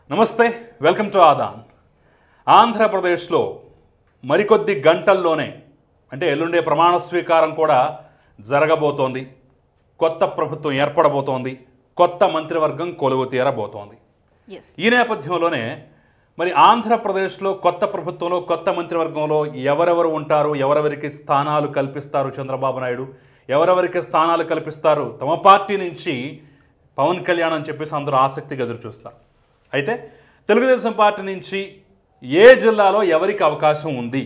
నమస్తే welcome to ఆదాన్ ఆంధ్రప్రదేశ్లో మరికొద్ది గంటల్లోనే అంటే ఎల్లుండే ప్రమాణ స్వీకారం కూడా జరగబోతోంది కొత్త ప్రభుత్వం ఏర్పడబోతోంది కొత్త మంత్రివర్గం కొలువు తీరబోతోంది ఎస్ ఈ నేపథ్యంలోనే మరి ఆంధ్రప్రదేశ్లో కొత్త ప్రభుత్వంలో కొత్త మంత్రివర్గంలో ఎవరెవరు ఉంటారు ఎవరెవరికి స్థానాలు కల్పిస్తారు చంద్రబాబు నాయుడు ఎవరెవరికి స్థానాలు కల్పిస్తారు తమ పార్టీ నుంచి పవన్ కళ్యాణ్ అని చెప్పేసి అందరూ ఆసక్తిగా ఎదురు చూస్తారు అయితే తెలుగుదేశం పార్టీ నుంచి ఏ జిల్లాలో ఎవరికి అవకాశం ఉంది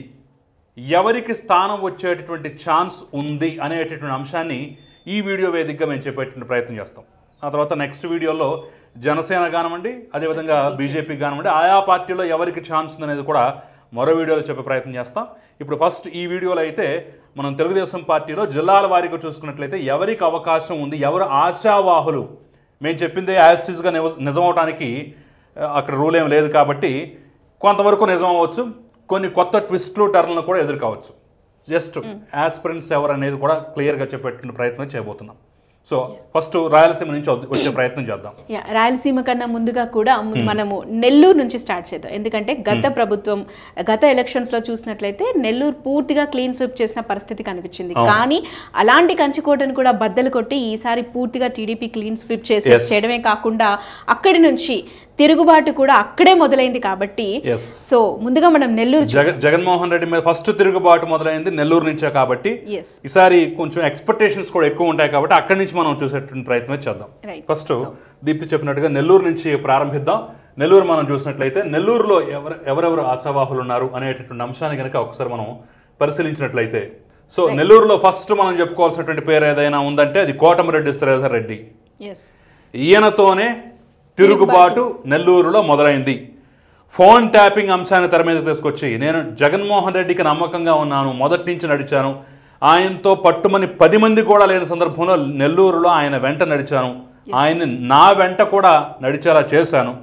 ఎవరికి స్థానం వచ్చేటటువంటి ఛాన్స్ ఉంది అనేటటువంటి అంశాన్ని ఈ వీడియో వేదికగా మేము చెప్పేటువంటి ప్రయత్నం చేస్తాం ఆ తర్వాత నెక్స్ట్ వీడియోలో జనసేన కానివ్వండి అదేవిధంగా బీజేపీ కానివ్వండి ఆయా పార్టీలో ఎవరికి ఛాన్స్ ఉంది అనేది కూడా మరో వీడియోలో చెప్పే ప్రయత్నం చేస్తాం ఇప్పుడు ఫస్ట్ ఈ వీడియోలో అయితే మనం తెలుగుదేశం పార్టీలో జిల్లాల వారీగా చూసుకున్నట్లయితే ఎవరికి అవకాశం ఉంది ఎవరు ఆశావాహులు మేము చెప్పిందే యాస్టిస్గా నిజం అవడానికి ఆ, అక్కడ రూల్ ఏం లేదు కాబట్టి కొంతవరకు నిజం అవ్వచ్చు కొన్ని కొత్త ట్విస్ట్లు టర్న్లు కూడా ఎదుర్కోవచ్చు జస్ట్ యాస్పిరెంట్స్ ఎవరు అనేది కూడా క్లియర్గా చెప్పేటువంటి ప్రయత్నం చేయబోతున్నాం సో ఫస్ట్ రాయలసీమ నుంచి వద్ద- వచ్చే ప్రయత్నం చేద్దాం యా, రాయలసీమ కన్నా ముందుగా కూడా ము- మనము నెల్లూరు నుంచి స్టార్ట్ చేద్దాం ఎందుకంటే గత ప్రభుత్వం గత ఎలక్షన్స్ లో చూసినట్లయితే నెల్లూరు పూర్తిగా క్లీన్ స్వీప్ చేసిన పరిస్థితి కనిపించింది కానీ అలాంటి కంచుకోటను కూడా బద్దలు కొట్టి ఈసారి పూర్తిగా టీడీపీ క్లీన్ స్వీప్ చేసి Yes. చేయడమే కాకుండా అక్కడి నుంచి తిరుగుబాటు కూడా అక్కడే మొదలైంది కాబట్టి ఎస్ సో ముందుగా మనం నెల్లూరు జగ జగన్మోహన్ రెడ్డి మీద ఫస్ట్ తిరుగుబాటు మొదలైంది నెల్లూరు నుంచే కాబట్టి ఎస్ ఈసారి కొంచెం ఎక్స్పెక్టేషన్స్ కూడా ఎక్కువ ఉంటాయి కాబట్టి అక్కడి నుంచి మనం చూసేటువంటి ప్రయత్నం చేద్దాం Right. ఫస్ట్ దీప్తి చెప్పినట్టుగా నెల్లూరు నుంచి ప్రారంభిద్దాం నెల్లూరు మనం చూసినట్లయితే నెల్లూరులో ఎవరు ఎవరెవరు ఆశావాహులు ఉన్నారు అనేటటువంటి అంశాన్ని కనుక ఒకసారి మనం పరిశీలించినట్లయితే సో నెల్లూరులో ఫస్ట్ మనం చెప్పుకోవాల్సినటువంటి పేరు ఏదైనా ఉందంటే అది కోటమిరెడ్డి శ్రీధర్ రెడ్డి ఎస్ ఈయనతోనే తిరుగుబాటు నెల్లూరులో మొదలైంది ఫోన్ ట్యాపింగ్ అంశాన్ని తెర మీద తీసుకొచ్చి నేను జగన్మోహన్ రెడ్డికి నమ్మకంగా ఉన్నాను మొదటి నుంచి నడిచాను ఆయనతో పట్టుమని పది మంది కూడా లేని సందర్భంలో నెల్లూరులో ఆయన వెంట నడిచాను ఆయన నా వెంట కూడా నడిచేలా చేశాను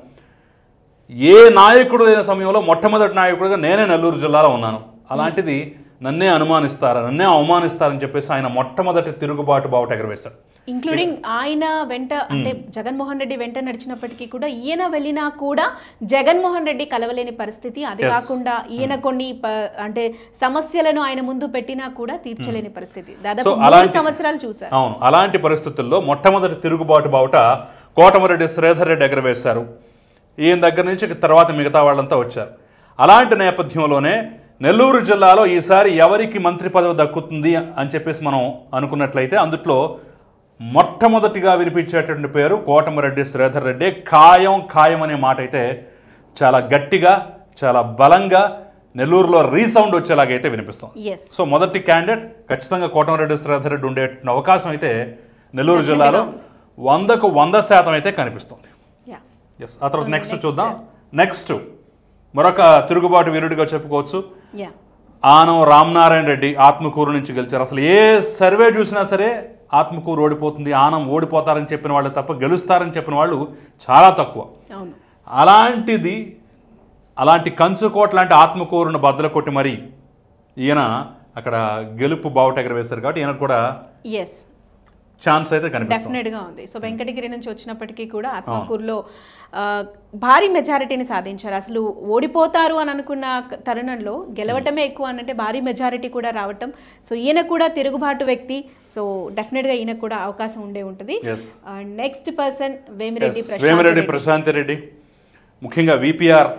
ఏ నాయకుడు లేని సమయంలో మొట్టమొదటి నాయకుడిగా నేనే నెల్లూరు జిల్లాలో ఉన్నాను అలాంటిది నన్నే అనుమానిస్తారా నన్నే అవమానిస్తారని చెప్పేసి ఆయన మొట్టమొదటి తిరుగుబాటు బావుట ఎగరవేశాడు ఇంక్లూడింగ్ ఆయన వెంట అంటే జగన్మోహన్ రెడ్డి వెంట నడిచినప్పటికీ కూడా ఈయన వెళ్ళినా కూడా జగన్మోహన్ రెడ్డి కలవలేని పరిస్థితి అది కాకుండా ఈయన కొన్ని ప- అంటే సమస్యలను ఆయన ముందు పెట్టినా కూడా తీర్చలేని పరిస్థితి దాదాపు సో మూడు అలాంటి- సంవత్సరాలు చూశారు అవును అలాంటి పరిస్థితుల్లో మొట్టమొదటి తిరుగుబాటు బావుట కోటమరెడ్డి శ్రీధర్ రెడ్డి ఎగరవేశారు ఈయన దగ్గర నుంచి ఇక తర్వాత మిగతా వాళ్ళంతా వచ్చారు అలాంటి నేపథ్యంలోనే నెల్లూరు జిల్లాలో ఈసారి ఎవరికి మంత్రి పదవి దక్కుతుంది అని చెప్పేసి మనం అనుకున్నట్లయితే అందుట్లో మొట్టమొదటిగా వినిపించేటువంటి పేరు కోటమిరెడ్డి శ్రీధర్ రెడ్డి ఖాయం ఖాయం అనే మాట అయితే చాలా గట్టిగా చాలా బలంగా నెల్లూరులో రీసౌండ్ వచ్చేలాగైతే వినిపిస్తుంది ఎస్ సో మొదటి క్యాండిడేట్ ఖచ్చితంగా కోటమిరెడ్డి శ్రీధర్ రెడ్డి ఉండే అవకాశం అయితే నెల్లూరు జిల్లాలో వందకు వంద శాతం అయితే కనిపిస్తుంది యా ఎస్ ఆ తర్వాత నెక్స్ట్ చూద్దాం నెక్స్ట్ మరొక తిరుగుబాటు వీరుడిగా చెప్పుకోవచ్చు యా ఆనం రామనారాయణ రెడ్డి ఆత్మకూరు నుంచి గెలిచారు అసలు ఏ సర్వే చూసినా సరే ఆత్మకూరు ఓడిపోతుంది ఆనం ఓడిపోతారని చెప్పిన వాళ్ళు తప్ప గెలుస్తారని చెప్పిన వాళ్ళు చాలా తక్కువ అవును అలాంటిది అలాంటి కంచుకోట లాంటి ఆత్మకూరును బద్దలు కొట్టి మరి ఈయన అక్కడ గెలుపు బావుట ఎగరవేశారు కాబట్టి ఈయనకు కూడా ఎస్ ఛాన్స్ అయితే కనిపిస్తుంది డెఫినెట్ గా ఉంది సో వెంకటగిరి నుంచి వచ్చినప్పటికీ కూడా ఆత్మకూరులో ఆ, భారీ మెజారిటీని సాధించారు అసలు ఓడిపోతారు అని అనుకున్న క- తరుణంలో గెలవటమే ఎక్కువ అనంటే భారీ మెజారిటీ కూడా రావటం సో ఈయన కూడా తిరుగుబాటు వ్యక్తి సో డెఫినెట్ గా ఈయన కూడా అవకాశం ఉండే ఉంటుంది yes next person Vemireddy Prashant Vemireddy Prashant Reddy ముఖ్యంగా విపిఆర్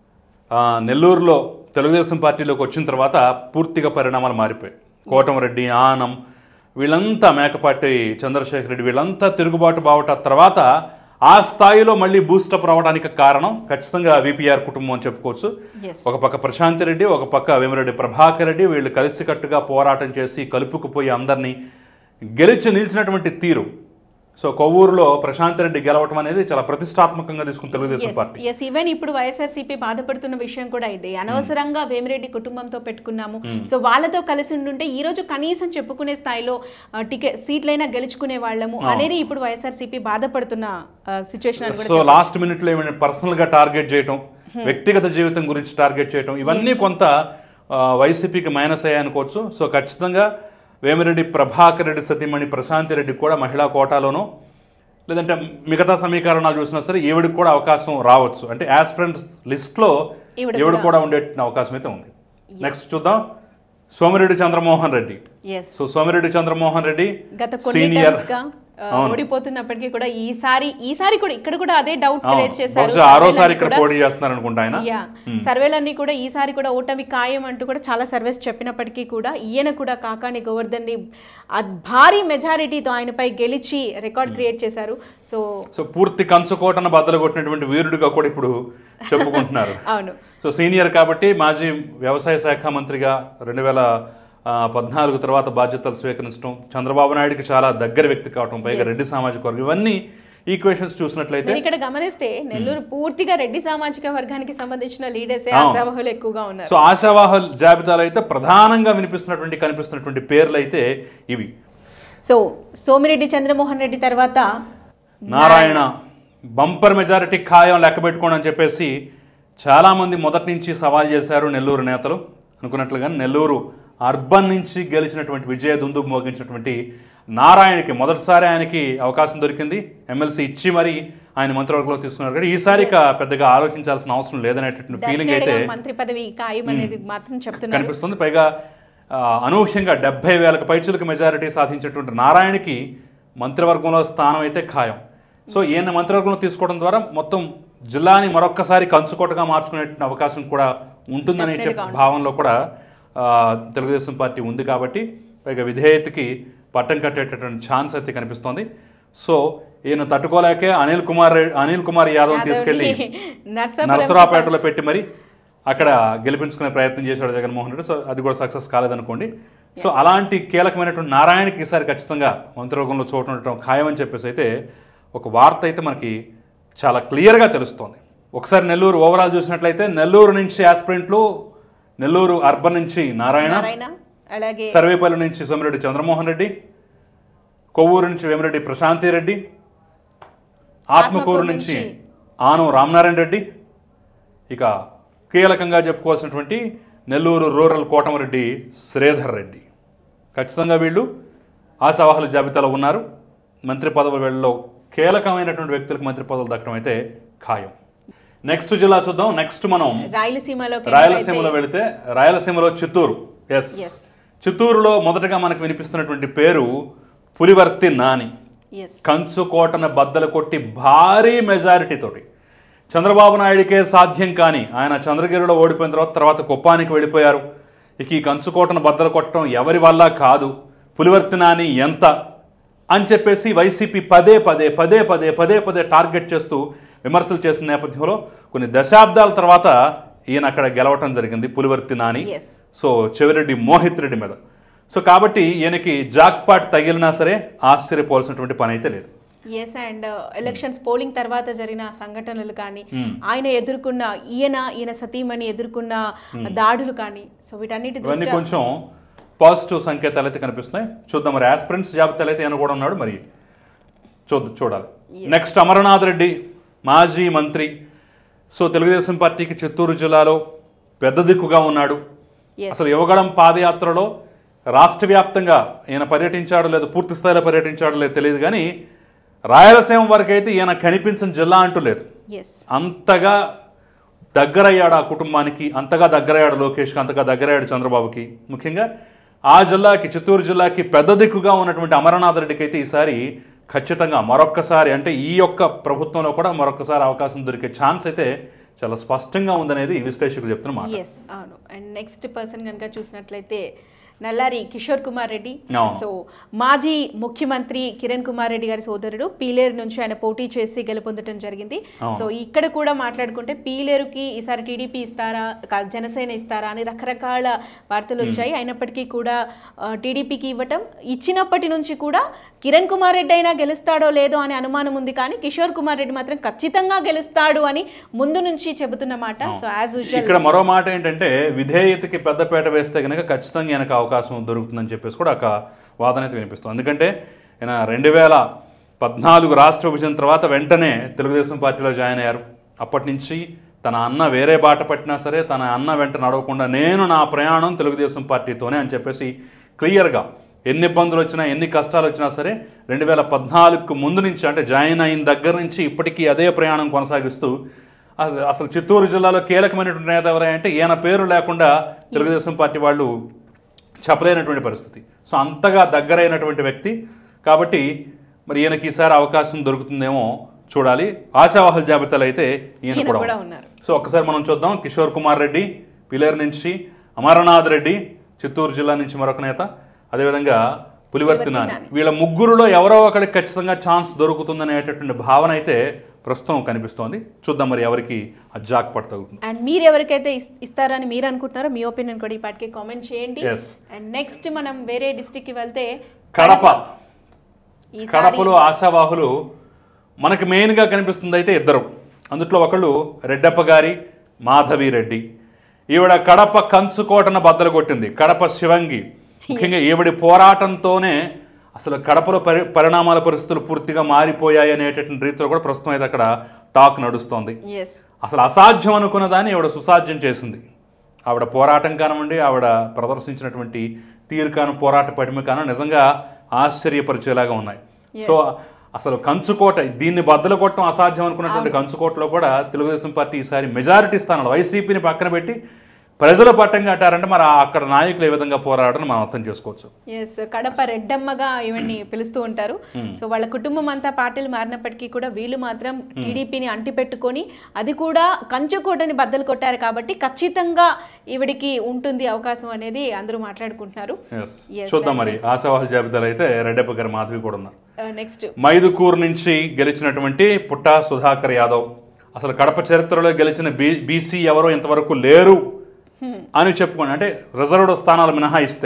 నెల్లూరులో తెలుగుదేశం పార్టీలోకి వచ్చిన తర్వాత పూర్తిగా పరిణామాలు మారిపోయాయి కోటమరెడ్డి ఆనం వీళ్ళంతా మేకపాటి చంద్రశేఖర్ రెడ్డి వీళ్ళంతా తిరుగుబాటు బావట తర్వాత ఆ స్థాయిలో మళ్ళీ బూస్టప్ రావడానికి కారణం ఖచ్చితంగా విపిఆర్ కుటుంబం అని చెప్పుకోవచ్చు ఎస్ ఒక పక్క ప్రశాంత్ రెడ్డి ఒక పక్క వేమిరెడ్డి ప్రభాకర్ రెడ్డి వీళ్ళు కలిసికట్టుగా పోరాటం చేసి కలుపుకుపోయి అందరినీ గెలిచి నిలిచినటువంటి తీరు సో కొవ్వూరులో ప్రశాంత్ రెడ్డి గెలవటం అనేది చాలా ప్రతిష్టాత్మకంగా తీసుకుని తెలుగుదేశం పార్టీ ఎస్ ఈవెన్ ఇప్పుడు వైఎస్ఆర్సీపీ బాధపడుతున్న విషయం కూడా ఇదే అనవసరంగా వేమిరెడ్డి కుటుంబంతో పెట్టుకున్నాము సో వాళ్ళతో కలిసి ఉండుంటే ఈ రోజు కనీసం చెప్పుకునే స్థాయిలో టికెట్ సీట్లైనా గెలుచుకునే వాళ్ళము అనేది ఇప్పుడు వైఎస్ఆర్సీపీ బాధపడుతున్న సిచ్యువేషన్ అని కూడా సో లాస్ట్ మినిట్ లో ఏమైనా పర్సనల్ గా టార్గెట్ చేయటం వ్యక్తిగత జీవితం గురించి టార్గెట్ చేయటం ఇవన్నీ కొంత ఆ, వైసీపీకి మైనస్ అయ్యాయనుకోవచ్చు సో ఖచ్చితంగా వేమిరెడ్డి ప్రభాకర్ రెడ్డి సతీమణి ప్రశాంతి రెడ్డి కూడా మహిళా కోటాలోనూ లేదంటే మిగతా సమీకరణాలు చూసినా సరే ఈవిడికి కూడా అవకాశం రావచ్చు అంటే యాస్పిరెంట్ లిస్ట్లో ఈవిడ ఈవిడ కూడా ఉండే అవకాశం అయితే ఉంది నెక్స్ట్ చూద్దాం సోమిరెడ్డి చంద్రమోహన్ రెడ్డి ఎస్ సో సోమిరెడ్డి చంద్రమోహన్ రెడ్డి గత కొన్ని సీనియర్ టైమ్స్ గా ఆ, ఓడిపోతున్నప్పటికీ కూడా ఈసారి ఈసారి కూడా ఇక్కడ కూడా అదే డౌట్ రేస్ చేశారు బహుశా ఆరోసారి సర్వేలన్నీ ఇక్కడ కూడా- పోటీ చేస్తున్నారు అనుకుంటా ఆయన యా సర్వేలన్నీ కూడా ఈసారి కూడా ఓటమి ఖాయం అంటూ కూడా చాలా సర్వేస్ చెప్పినప్పటికీ కూడా ఈయన కూడా కాకాని గోవర్ధన్ ని ఆ భారీ మెజారిటీతో ఆయనపై గెలిచి రికార్డ్ క్రియేట్ చేశారు సో సో పూర్తి కంచుకోటన బద్దలు కొట్టినటువంటి వీరుడిగా కూడా ఇప్పుడు చెప్పుకుంటున్నారు అవును సో సీనియర్ కాబట్టి మాజీ వ్యవసాయ శాఖ మంత్రిగా రెండు వేల ఆ, పద్నాలుగు తర్వాత బాధ్యతలు స్వీకరించడం చంద్రబాబు నాయుడుకి చాలా దగ్గర వ్యక్తి కావటం పైగా రెడ్డి సామాజిక వర్గం ఇవన్నీ ఈక్వేషన్స్ చూసినట్లయితే మీరు ఇక్కడ గమనిస్తే నెల్లూరు పూర్తిగా రెడ్డి సామాజిక వర్గానికి సంబంధించిన లీడర్సే ఆశావహులు ఎక్కువగా ఉన్నారు సో ఆశావాహుల జాబితాలో అయితే ప్రధానంగా వినిపిస్తున్నటువంటి కనిపిస్తున్నటువంటి పేర్లు అయితే ఇవి సో సోమిరెడ్డి చంద్రమోహన్ రెడ్డి తర్వాత నారాయణ బంపర్ మెజారిటీ ఖాయం లెక్క పెట్టుకోండి అని చెప్పేసి చాలామంది మొదటి నుంచి సవాల్ చేశారు నెల్లూరు నేతలు అనుకున్నట్లుగా నెల్లూరు అర్బన్ నుంచి గెలిచినటువంటి విజయ దుందుకు మోగించినటువంటి నారాయణకి మొదటిసారి ఆయనకి అవకాశం దొరికింది ఎమ్మెల్సీ ఇచ్చి మరి ఆయన మంత్రివర్గంలో తీసుకున్నారు కానీ ఈసారి ఇక పెద్దగా ఆలోచించాల్సిన అవసరం లేదనేటటువంటి ఫీలింగ్ అయితే Definitely గా మంత్రి పదవి ఖాయం అనేది మాత్రం చెప్తున్నారు కనిపిస్తుంది పైగా ఆ, అనూహ్యంగా డెబ్బై వేలకు పైచులకు మెజారిటీ సాధించేటువంటి నారాయణకి మంత్రివర్గంలో స్థానం అయితే ఖాయం సో ఈయన మంత్రివర్గంలో తీసుకోవడం ద్వారా మొత్తం జిల్లాని మరొక్కసారి కంచుకోటగా మార్చుకునే అవకాశం కూడా ఉంటుందనే Definitely గా చెప్ప భావనలో కూడా ఆ, తెలుగుదేశం పార్టీ ఉంది కాబట్టి పైగా విధేయతకి పట్టం కట్టేటటువంటి ఛాన్స్ అయితే కనిపిస్తోంది సో ఈయన తట్టుకోలేకే అనిల్ కుమార్ రెడ్డి అనిల్ కుమార్ యాదవ్ తీసుకెళ్లి నర్సాపురం నరసరావుపేటలో పెట్టి మరి అక్కడ గెలిపించుకునే ప్రయత్నం చేశాడు జగన్మోహన్ రెడ్డి సో అది కూడా సక్సెస్ కాలేదనుకోండి సో అలాంటి కీలకమైనటువంటి నారాయణకి ఈసారి ఖచ్చితంగా మంత్రివర్గంలో చోటు ఉండటం ఖాయమని చెప్పేసి అయితే ఒక వార్త అయితే మనకి చాలా క్లియర్గా తెలుస్తోంది ఒకసారి నెల్లూరు ఓవరాల్ చూసినట్లయితే నెల్లూరు నుంచి ఆస్పిరెంట్లు నెల్లూరు అర్బన్ నుంచి నారాయణ నారాయణ అలాగే సర్వేపల్లి నుంచి సోమిరెడ్డి చంద్రమోహన్ రెడ్డి కొవ్వూరు నుంచి వేమిరెడ్డి ప్రశాంతి రెడ్డి ఆత్మకూరు నుంచి ఆను రామనారాయణ రెడ్డి ఇక కీలకంగా చెప్పుకోవాల్సినటువంటి నెల్లూరు రూరల్ కోటమరెడ్డి శ్రీధర్ రెడ్డి ఖచ్చితంగా వీళ్ళు ఆశావాహుల జాబితాలో ఉన్నారు మంత్రి పదవులలో కీలకమైనటువంటి వ్యక్తులకు మంత్రి పదవులు దక్కడం అయితే ఖాయం నెక్స్ట్ జిల్లా చూద్దాం నెక్స్ట్ మనం రాయలసీమలో రాయలసీమలో వెళితే రాయలసీమలో చిత్తూరు ఎస్ Yes. చిత్తూరులో మొదటగా మనకు వినిపిస్తున్నటువంటి పేరు పులివర్తి నాని ఎస్ కంచు కోటను బద్దలు కొట్టి భారీ మెజారిటీ తోటి చంద్రబాబు నాయుడికే సాధ్యం కానీ ఆయన చంద్రగిరిలో ఓడిపోయిన తర్వాత తర్వాత కుప్పానికి వెళ్ళిపోయారు ఇక ఈ కంచుకోటను బద్దలు కొట్టడం ఎవరి వల్ల కాదు పులివర్తి నాని ఎంత అని చెప్పేసి వైసీపీ పదే పదే పదే పదే పదే పదే టార్గెట్ చేస్తూ విమర్శలు చేసిన నేపథ్యంలో కొన్ని దశాబ్దాల తర్వాత ఈయన అక్కడ గెలవటం జరిగింది పులివర్తి నాని ఎస్ సో చెవిరెడ్డి మోహిత్ రెడ్డి మీద సో కాబట్టి ఈయనకి జాక్పాట్ తగిలినా సరే ఆశ్చర్యపోవాల్సినటువంటి పని అయితే లేదు ఎస్ అండ్ ఎలక్షన్స్ పోలింగ్ తర్వాత జరిగిన సంఘటనలు కానీ ఆయన ఎదుర్కొన్న ఈయన ఈయన సతీమణి ఎదుర్కొన్న దాడులు కానీ సో వీటన్నిటి ఇవన్నీ దృష్ట్యా కొంచెం పాజిటివ్ సంకేతాలు అయితే కనిపిస్తున్నాయి చూద్దాం మరి ఆస్పిరెంట్స్ జాబితాలు అయితే ఈయన కూడా ఉన్నాడు మరి చూద్దాం చూడాలి నెక్స్ట్ అమరనాథ్ రెడ్డి మాజీ మంత్రి సో తెలుగుదేశం పార్టీకి చిత్తూరు జిల్లాలో పెద్ద దిక్కుగా ఉన్నాడు Yes. అసలు యువగడం పాదయాత్రలో రాష్ట్ర వ్యాప్తంగా ఈయన పర్యటించాడో లేదో పూర్తి స్థాయిలో పర్యటించాడో లేదో తెలియదు కానీ రాయలసీమ వరకు అయితే ఈయన కనిపించిన జిల్లా అంటూ లేదు ఎస్ అంతగా దగ్గరయ్యాడు ఆ కుటుంబానికి అంతగా దగ్గరయ్యాడు లోకేష్కి అంతగా దగ్గరయ్యాడు చంద్రబాబుకి ముఖ్యంగా ఆ జిల్లాకి చిత్తూరు జిల్లాకి పెద్ద దిక్కుగా ఉన్నటువంటి అమరనాథ్ రెడ్డికి అయితే ఈసారి ఖచ్చితంగా మరొక్కసారి అంటే ఈ యొక్క ప్రభుత్వంలో కూడా మరొకసారి అవకాశం దొరికే ఛాన్స్ అయితే చాలా స్పష్టంగా ఉందనేది విశ్లేషకులు చెప్తున్న మాట ఎస్ అవును అండ్ నెక్స్ట్ పర్సన్ కనుక చూసినట్లయితే నల్లారి కిషోర్ కుమార్ రెడ్డి అవును. సో మాజీ ముఖ్యమంత్రి కిరణ్ కుమార్ రెడ్డి గారి సోదరుడు పీలేరు నుంచి ఆయన పోటీ చేసి గెలుపొందడం జరిగింది అవును. సో ఇక్కడ కూడా మాట్లాడుకుంటే పీలేరుకి ఈసారి టీడీపీ ఇస్తారా కా- జనసేన ఇస్తారా అని రకరకాల వార్తలు వచ్చాయి అయినప్పటికీ కూడా ఆ, టీడీపీకి ఇవ్వటం ఇచ్చినప్పటి నుంచి కూడా కిరణ్ కుమార్ రెడ్డి అయినా గెలుస్తాడో లేదో అనే అనుమానం ఉంది కానీ కిషోర్ కుమార్ రెడ్డి మాత్రం ఖచ్చితంగా గెలుస్తాడు అని ముందు నుంచి చెబుతున్న మాట సో యాజ్ యూజువల్ ఇక్కడ మరో మాట ఏంటంటే విధేయతకి పెద్దపేట వేస్తే కనుక ఖచ్చితంగా ఈయనకు అవకాశం దొరుకుతుందని చెప్పేసి కూడా ఒక వాదన అయితే వినిపిస్తుంది ఎందుకంటే ఈయన రెండు వేల పద్నాలుగు రాష్ట్ర విభజన తర్వాత వెంటనే తెలుగుదేశం పార్టీలో జాయిన్ అయ్యారు అప్పటి నుంచి తన అన్న వేరే బాట పట్టినా సరే తన అన్న వెంట నడవకుండా నేను నా ప్రయాణం తెలుగుదేశం పార్టీతోనే అని చెప్పేసి క్లియర్గా ఎన్ని ఇబ్బందులు వచ్చినా ఎన్ని కష్టాలు వచ్చినా సరే రెండు వేల పద్నాలుగుకు ముందు నుంచి అంటే జాయిన్ అయిన దగ్గర నుంచి ఇప్పటికీ అదే ప్రయాణం కొనసాగిస్తూ అసలు- అసలు చిత్తూరు జిల్లాలో కీలకమైనటువంటి నేత ఎవరంటే ఈయన పేరు లేకుండా తెలుగుదేశం పార్టీ వాళ్ళు చెప్పలేనటువంటి పరిస్థితి సో అంతగా దగ్గరైనటువంటి వ్యక్తి కాబట్టి మరి ఈయనకి ఈసారి అవకాశం దొరుకుతుందేమో చూడాలి ఆశావాహుల జాబితాలో అయితే ఈయన ఈయన కూడా కూడా ఉన్నారు. ఉన్నారు సో ఒక్కసారి మనం చూద్దాం కిషోర్ కుమార్ రెడ్డి పిలేరు నుంచి అమరనాథ్ రెడ్డి చిత్తూరు జిల్లా నుంచి మరొక నేత అదేవిధంగా పులివర్తి నాని వీళ్ళ ముగ్గురులో ఎవరో ఒకరికి ఖచ్చితంగా ఛాన్స్ దొరుకుతుందనేటటువంటి భావన అయితే ప్రస్తుతం కనిపిస్తోంది చూద్దాం మరి ఎవరికి ఆ జాక్ పడుతుంది అండ్ మీరు ఎవరికైతే ఇస్- ఇస్తారని మీరు అనుకుంటున్నారో మీ ఒపీనియన్ కూడా ఈ పాటికి కామెంట్ చేయండి Yes. అండ్ నెక్స్ట్ మనం వేరే డిస్టిక్ కి వెళ్తే కడప ఈసారి కడపలో ఆశావాహులు మనకి మెయిన్గా కనిపిస్తుంది అయితే ఇద్దరు అందుట్లో ఒకళ్ళు రెడ్డప్ప గారి మాధవి రెడ్డి ఈవిడ కడప కంచుకోటన బద్దలు కొట్టింది కడప శివంగి ముఖ్యంగా ఈవిడి పోరాటంతోనే అసలు కడపలో పరి పరిణామాల పరిస్థితులు పూర్తిగా మారిపోయాయి అనేటటువంటి రీతిలో కూడా ప్రస్తుతం అయితే అక్కడ టాక్ నడుస్తోంది ఎస్ అసలు అసాధ్యం అనుకున్న దాన్ని ఆవిడ సుసాధ్యం చేసింది ఆవిడ పోరాటం కానివ్వండి ఆవిడ ప్రదర్శించినటువంటి తీరు కాను పోరాట పటిమ కాను నిజంగా ఆశ్చర్యపరిచేలాగా ఉన్నాయి సో అసలు కంచుకోట దీన్ని బద్దలు కొట్టడం అసాధ్యం అనుకున్నటువంటి కంచుకోటలో కూడా తెలుగుదేశం పార్టీ ఈసారి మెజారిటీ స్థానాలు వైసీపీని పక్కన పెట్టి ప్రజల పట్టంగా అంటారంటే మరి ఆ అక్కడ నాయకులు ఏ విధంగా పోరాడని మనం అర్థం చేసుకోవచ్చు ఎస్ కడప రెడ్డమ్మగా ఇవన్నీ పిలుస్తూ ఉంటారు సో వాళ్ళ కుటుంబం అంతా పార్టీలు మారినప్పటికీ కూడా వీళ్ళు మాత్రం టీడీపీని అంటిపెట్టుకొని అది కూడా కంచుకోటని బద్దలు కొట్టారు కాబట్టి ఖచ్చితంగా ఈవిడికి ఉంటుంది అవకాశం అనేది అందరూ మాట్లాడుకుంటున్నారు Yes. Yes, చూద్దాం మరి ఆశావాహుల జాబితాలో అయితే రెడ్డప్ప గారి మాధవి కూడా ఉన్నారు నెక్స్ట్ మైదుకూరు నుంచి గెలిచినటువంటి పుట్టా సుధాకర్ యాదవ్ అసలు కడప చరిత్రలో గెలిచిన బీ బీసీ ఎవరో ఇంతవరకు లేరు అని చెప్పుకోండి అంటే రిజర్వ్డ్ స్థానాలు మినహాయిస్తే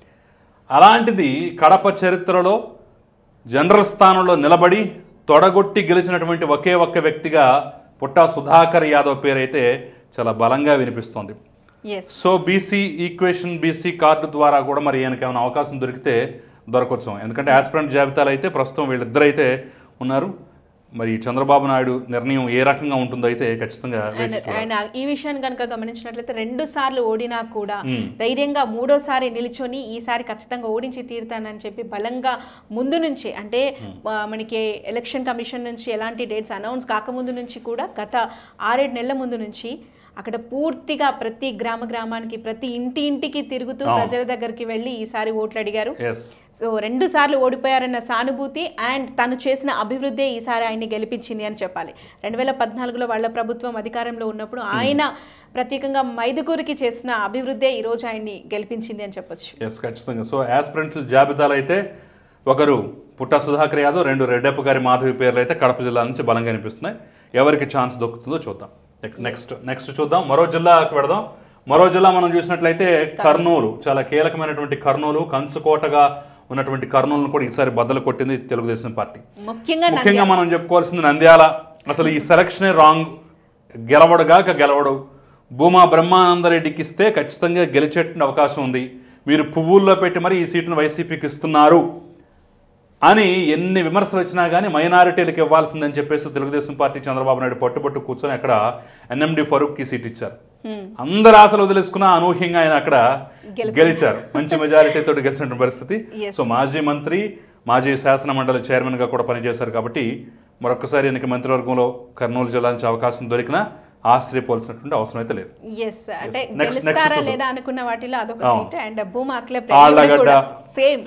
అలాంటిది కడప చరిత్రలో జనరల్ స్థానంలో నిలబడి తొడగొట్టి గెలిచినటువంటి ఒకే ఒక్క వ్యక్తిగా పుట్టా సుధాకర్ యాదవ్ పేరైతే చాలా బలంగా వినిపిస్తోంది yes so BC equation BC card ద్వారా కూడా మరి ఈయనకి ఏమైనా అవకాశం దొరికితే దొరకవచ్చు ఎందుకంటే ఆస్పిరెంట్ జాబితాలు అయితే ప్రస్తుతం వీళ్ళిద్దరైతే ఉన్నారు మరి చంద్రబాబు నాయుడు నిర్ణయం ఏ రకంగా ఉంటుందో అయితే ఖచ్చితంగా వేచి అండ్ చూడాలి. అండ్ ఈ విషయాన్ని కనుక గమనించినట్లయితే రెండు సార్లు ఓడినా కూడా మ్మ్. ధైర్యంగా మూడోసారి నిల్చొని ఈసారి ఖచ్చితంగా ఓడించి తీరుతానని చెప్పి బలంగా ముందు నుంచే అంటే ఆ, మనకి ఎలక్షన్ కమిషన్ నుంచి ఎలాంటి డేట్స్ అనౌన్స్ కాకముందు నుంచి కూడా గత ఆరేడు నెలల ముందు నుంచి అక్కడ పూర్తిగా ప్రతి గ్రామ గ్రామానికి ప్రతి ఇంటి ఇంటికి తిరుగుతూ అవును. ప్రజల దగ్గరికి వెళ్ళి ఈసారి ఓట్లు అడిగారు Yes. సో రెండు సార్లు ఓడిపోయారన్న సానుభూతి అండ్ తను చేసిన అభివృద్ధి ఈసారి ఆయన్ని గెలిపించింది అని చెప్పాలి రెండు వేల పద్నాలుగులో వాళ్ళ ప్రభుత్వం అధికారంలో ఉన్నప్పుడు ఆయన ప్రత్యేకంగా మైదుకూరికి చేసిన అభివృద్ధే ఈరోజు ఆయన్ని గెలిపించింది అని చెప్పొచ్చు ఎస్ ఖచ్చితంగా సో యాస్పిరెంట్ల జాబితాలు అయితే ఒకరు పుట్ట సుధాకర్ యాదవ్ రెండు రెడ్డప్ప గారి మాధవి పేర్లు అయితే కడప జిల్లా నుంచి బలంగా అనిపిస్తున్నాయి ఎవరికి ఛాన్స్ దొక్కుతుందో చూద్దాం నెక్స్ట్ నెక్స్ట్ చూద్దాం మరో జిల్లాకు పెడదాం మరో జిల్లా మనం చూసినట్లయితే కర్నూలు చాలా కీలకమైనటువంటి కర్నూలు కంచుకోటగా ఉన్నటువంటి కర్నూలును కూడా ఈసారి బద్దలు కొట్టింది తెలుగుదేశం పార్టీ ముఖ్యంగా ముఖ్యంగా మనం చెప్పుకోవాల్సింది నంద్యాల అసలు ఈ సెలక్షనే రాంగ్ గెలవడుగాక గెలవడు భూమా బ్రహ్మానందరెడ్డికి ఇస్తే ఖచ్చితంగా గెలిచేటువంటి అవకాశం ఉంది మీరు పువ్వుల్లో పెట్టి మరి ఈ సీటును వైసీపీకి ఇస్తున్నారు అని ఎన్ని విమర్శలు వచ్చినా కానీ మైనారిటీలకు ఇవ్వాల్సిందని చెప్పేసి తెలుగుదేశం పార్టీ చంద్రబాబు నాయుడు పట్టుబట్టు కూర్చొని అక్కడ ఎన్ఎండి ఫరూక్కి సీట్ ఇచ్చారు హ్మ్. అందరు ఆశలు వదిలేసుకున్న అనూహ్యంగా ఆయన అక్కడ గెలిచారు మంచి మెజారిటీతో గెలిచిన పరిస్థితి Yes. సో మాజీ మంత్రి మాజీ శాసన మండలి చైర్మన్ గా కూడా పనిచేశారు కాబట్టి మరొకసారి ఈయనకి మంత్రివర్గంలో కర్నూలు జిల్లా నుంచి అవకాశం దొరికినా ఆశ్చర్యపోవాల్సినటువంటి అవసరం అయితే లేదు ఎస్ అంటే Next- next గెలుస్తారా చూద్దాం. లేదా అనుకున్న వాటిలో అదొక అవును. సీట్ అండ్ భూమా అట్లే ఆళ్ళగడ్డ. కూడా సేమ్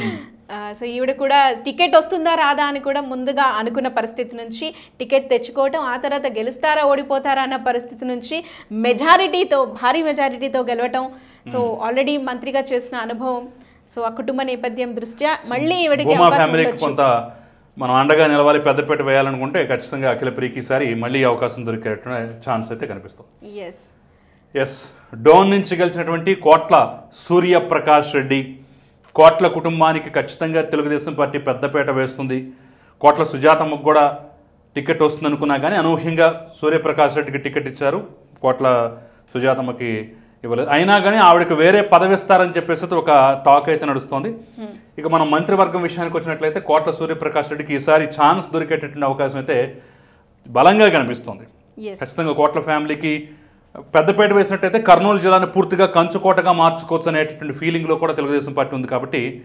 సో ఈవిడ కూడా టికెట్ వస్తుందా రాదా అని కూడా ముందుగా అనుకున్న పరిస్థితి నుంచి టికెట్ తెచ్చుకోవటం ఆ తర్వాత గెలుస్తారా ఓడిపోతారా అన్న పరిస్థితి నుంచి మెజారిటీతో భారీ మెజారిటీతో గెలవటం సో ఆల్రెడీ మంత్రిగా చేసిన అనుభవం సో ఆ కుటుంబ నేపథ్యం దృష్ట్యా మళ్ళీ ఈవిడికి భూమా అవకాశం ఫ్యామిలీకి ఉండొచ్చు కొంత మనం అండగా నిలవాలి పెద్దపేట వేయాలనుకుంటే ఖచ్చితంగా అఖిల ప్రీకి ఈసారి మళ్ళీ అవకాశం దొరికేటువంటి ఛాన్స్ అయితే కనిపిస్తుంది ఎస్ ఎస్ డోన్ నుంచి గెలిచినటువంటి కోట్ల సూర్యప్రకాష్ రెడ్డి కోట్ల కుటుంబానికి ఖచ్చితంగా తెలుగుదేశం పార్టీ పెద్దపేట వేస్తుంది కోట్ల సుజాతమ్మకు కూడా టికెట్ వస్తుంది అనుకున్నా కానీ అనూహ్యంగా సూర్యప్రకాష్ రెడ్డికి టికెట్ ఇచ్చారు కోట్ల సుజాతమ్మకి ఇవ్వలేదు అయినా కానీ ఆవిడకి వేరే పదవి ఇస్తారని చెప్పేసి అయితే ఒక టాక్ అయితే నడుస్తోంది ఇక మనం మంత్రివర్గం విషయానికి వచ్చినట్లయితే కోట్ల సూర్యప్రకాష్ రెడ్డికి ఈసారి ఛాన్స్ దొరికేటటువంటి అవకాశం అయితే బలంగా కనిపిస్తోంది ఎస్ ఖచ్చితంగా కోట్ల ఫ్యామిలీకి పెద్దపేట వేసినట్టయితే కర్నూలు జిల్లాని పూర్తిగా కంచుకోటగా మార్చుకోవచ్చు అనేటటువంటి ఫీలింగ్లో కూడా తెలుగుదేశం పార్టీ ఉంది కాబట్టి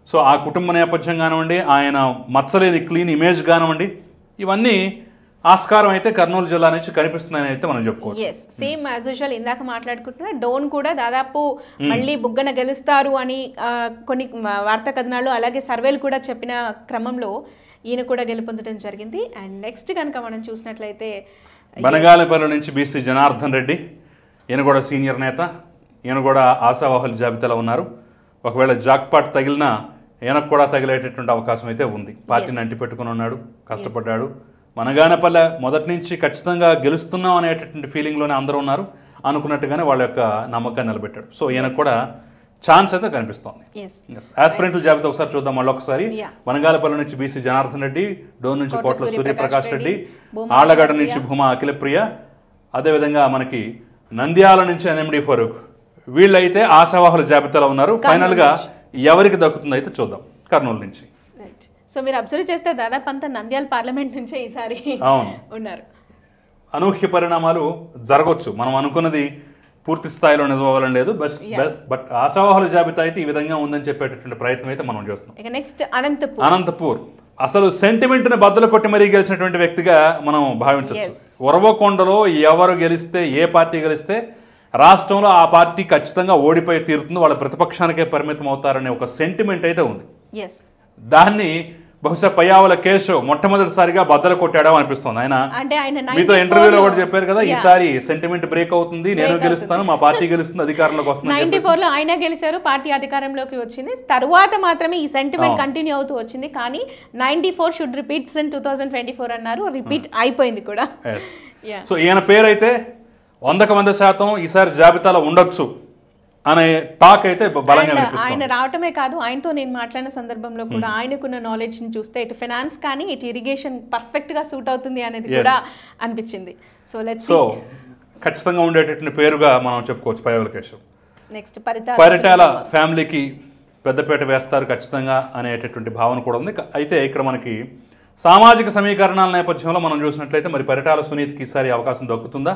సో ఆ కుటుంబ నేపథ్యం కానివ్వండి ఆయన మచ్చలేని క్లీన్ ఇమేజ్ కానివ్వండి ఇవన్నీ ఆస్కారం అయితే కర్నూలు జిల్లా నుంచి కనిపిస్తున్నాయని అయితే మనం చెప్పుకోవచ్చు ఎస్ సేమ్ యాజ్ యూజువల్ ఇందాక మాట్లాడుకుంటున్నా డోన్ కూడా దాదాపు మళ్ళీ బుగ్గన గెలుస్తారు అని ఆ, కొన్ని మ- వార్తా కథనాలు అలాగే సర్వేలు కూడా చెప్పిన క్రమంలో ఈయన కూడా గెలుపొందడం జరిగింది అండ్ నెక్స్ట్ కనుక మనం చూసినట్లయితే బనగాలపల్లి నుంచి బీసీ జనార్దన్ రెడ్డి ఈయన కూడా సీనియర్ నేత ఈయన కూడా ఆశావాహుల జాబితాలో ఉన్నారు ఒకవేళ జాక్పాట్ తగిలినా ఈయనకు కూడా తగిలేటటువంటి అవకాశం అయితే ఉంది పార్టీని అంటి పెట్టుకుని ఉన్నాడు కష్టపడ్డాడు మనగానపల్లె మొదటి నుంచి ఖచ్చితంగా గెలుస్తున్నాం అనేటటువంటి ఫీలింగ్లోనే అందరూ ఉన్నారు అనుకున్నట్టుగానే వాళ్ళ యొక్క నమ్మకాన్ని నిలబెట్టాడు సో ఈయనకు కూడా ఛాన్స్ అయితే కనిపిస్తోంది ఎస్ ఆస్పిరెంట్ల జాబితా ఒకసారి చూద్దాం మళ్ళీ ఒకసారి Yeah. వనగాలపల్లి నుంచి బీసీ జనార్దన్ రెడ్డి డోన్ నుంచి కోట్ల కోట్ల సూర్యప్రకాష్ సూర్యప్రకాష్ రెడ్డి రెడ్డి, భూమా ఆళ్లగడ్డ అఖిలప్రియ. నుంచి భూమా అఖిలప్రియ అదేవిధంగా మనకి నంద్యాల నుంచి ఎన్ఎండి ఫరూక్ వీళ్ళైతే ఆశావాహుల జాబితాలో ఉన్నారు ఫైనల్ గా ఎవరికి దక్కుతుందో అయితే చూద్దాం కర్నూలు నుంచి రైట్ సో మీరు అబ్జర్వ్ చేస్తే దాదాపు అంతా నంద్యాల పార్లమెంట్ నుంచే ఈసారి అవును ఉన్నారు అనూహ్య పరిణామాలు జరగవచ్చు మనం అనుకున్నది పూర్తి స్థాయిలో నిజమవ్వాలని లేదు బస్ బట్ ఆశావాహుల జాబితా అయితే ఈ విధంగా ఉందని చెప్పేటటువంటి ప్రయత్నం అయితే మనం చేస్తున్నాం ఇక నెక్స్ట్ అనంతపూర్ అనంతపూర్ అసలు సెంటిమెంట్ ని బద్దలు కొట్టి మరీ గెలిచినటువంటి వ్యక్తిగా మనం భావించవచ్చు ఉరవకొండలో ఎవరు గెలిస్తే ఏ పార్టీ గెలిస్తే రాష్ట్రంలో ఆ పార్టీ ఖచ్చితంగా ఓడిపోయి తీరుతుంది వాళ్ళ ప్రతిపక్షానికే పరిమితం అవుతారనే ఒక సెంటిమెంట్ అయితే ఉంది ఎస్ దాన్ని బహుశా పయ్యావుల కేశవ్ మొట్టమొదటిసారిగా బద్దలు కొట్టాడో అనిపిస్తుంది ఆయన అంటే ఆయన మీతో 94 ఇంటర్వ్యూలో కూడా చెప్పారు కదా Yeah. ఈసారి సెంటిమెంట్ బ్రేక్ అవుతుంది నేను Break గెలుస్తాను మా పార్టీ గెలుస్తుంది అధికారంలోకి వస్తుంది నైన్టీ ఫోర్ లో ఆయన గెలిచారు పార్టీ అధికారంలోకి వచ్చింది తరువాత మాత్రమే ఈ సెంటిమెంట్ అవును. కంటిన్యూ అవుతూ వచ్చింది కానీ ninety four should repeats in two thousand twenty four అన్నారు రిపీట్ అయిపోయింది కూడా ఎస్ Yeah. సో ఈయన పేరైతే వందకు వంద శాతం ఈసారి జాబితాలో ఉండొచ్చు అనే టాక్ అయితే బ- బలంగా And వినిపిస్తుంది ఆయన రావటమే కాదు ఆయనతో నేను మాట్లాడిన సందర్భంలో కూడా ఆయనకున్న నాలెడ్జ్ ని చూస్తే ఇటు ఫైనాన్స్ కానీ ఇటు ఇరిగేషన్ పర్ఫెక్ట్ గా సూట్ అవుతుంది అనేది Yes. కూడా అనిపించింది సో లెట్స్ సో ఖచ్చితంగా ఉండేటటువంటి పేరుగా మనం చెప్పుకోవచ్చు పైవల కేశవ్ నెక్స్ట్ పరితాల పరిటాల ఫ్యామిలీకి పెద్దపేట వేస్తారు ఖచ్చితంగా అనేటటువంటి భావన కూడా ఉంది క- అయితే ఇక్కడ మనకి సామాజిక సమీకరణాల నేపథ్యంలో మనం చూసినట్లయితే మరి పరిటాల సునీత్కి ఈసారి అవకాశం దక్కుతుందా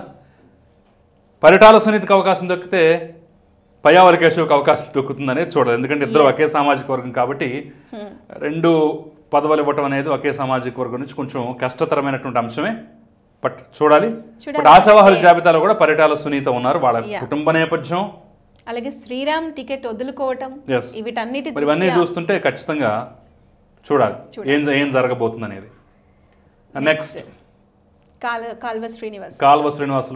పరిటాల సునీత్కి అవకాశం దక్కితే పయ్యావల కేశవ్కి అవకాశం దొక్కుతుందనేది చూడాలి ఎందుకంటే ఇద్దరు ఒకే సామాజిక వర్గం కాబట్టి రెండు పదవులు ఇవ్వటం అనేది ఒకే సామాజిక వర్గం నుంచి కొంచెం కష్టతరమైనటువంటి అంశమే బట్ చూడాలి చూడాలి. బట్ ఆశావాహుల జాబితాలో కూడా పరిటాల సునీత ఉన్నారు వాళ్ళ Yeah. కుటుంబ నేపథ్యం అలాగే శ్రీరామ్ టికెట్ వదులుకోవటం Yes. వీటన్నిటి మరి ఇవన్నీ దృష్ట్యా చూస్తుంటే ఖచ్చితంగా చూడాలి ఏం ఏం జరగబోతుంది అనేది నెక్స్ట్ కాల కాల్వ శ్రీనివాస్ కాల్వ శ్రీనివాసులు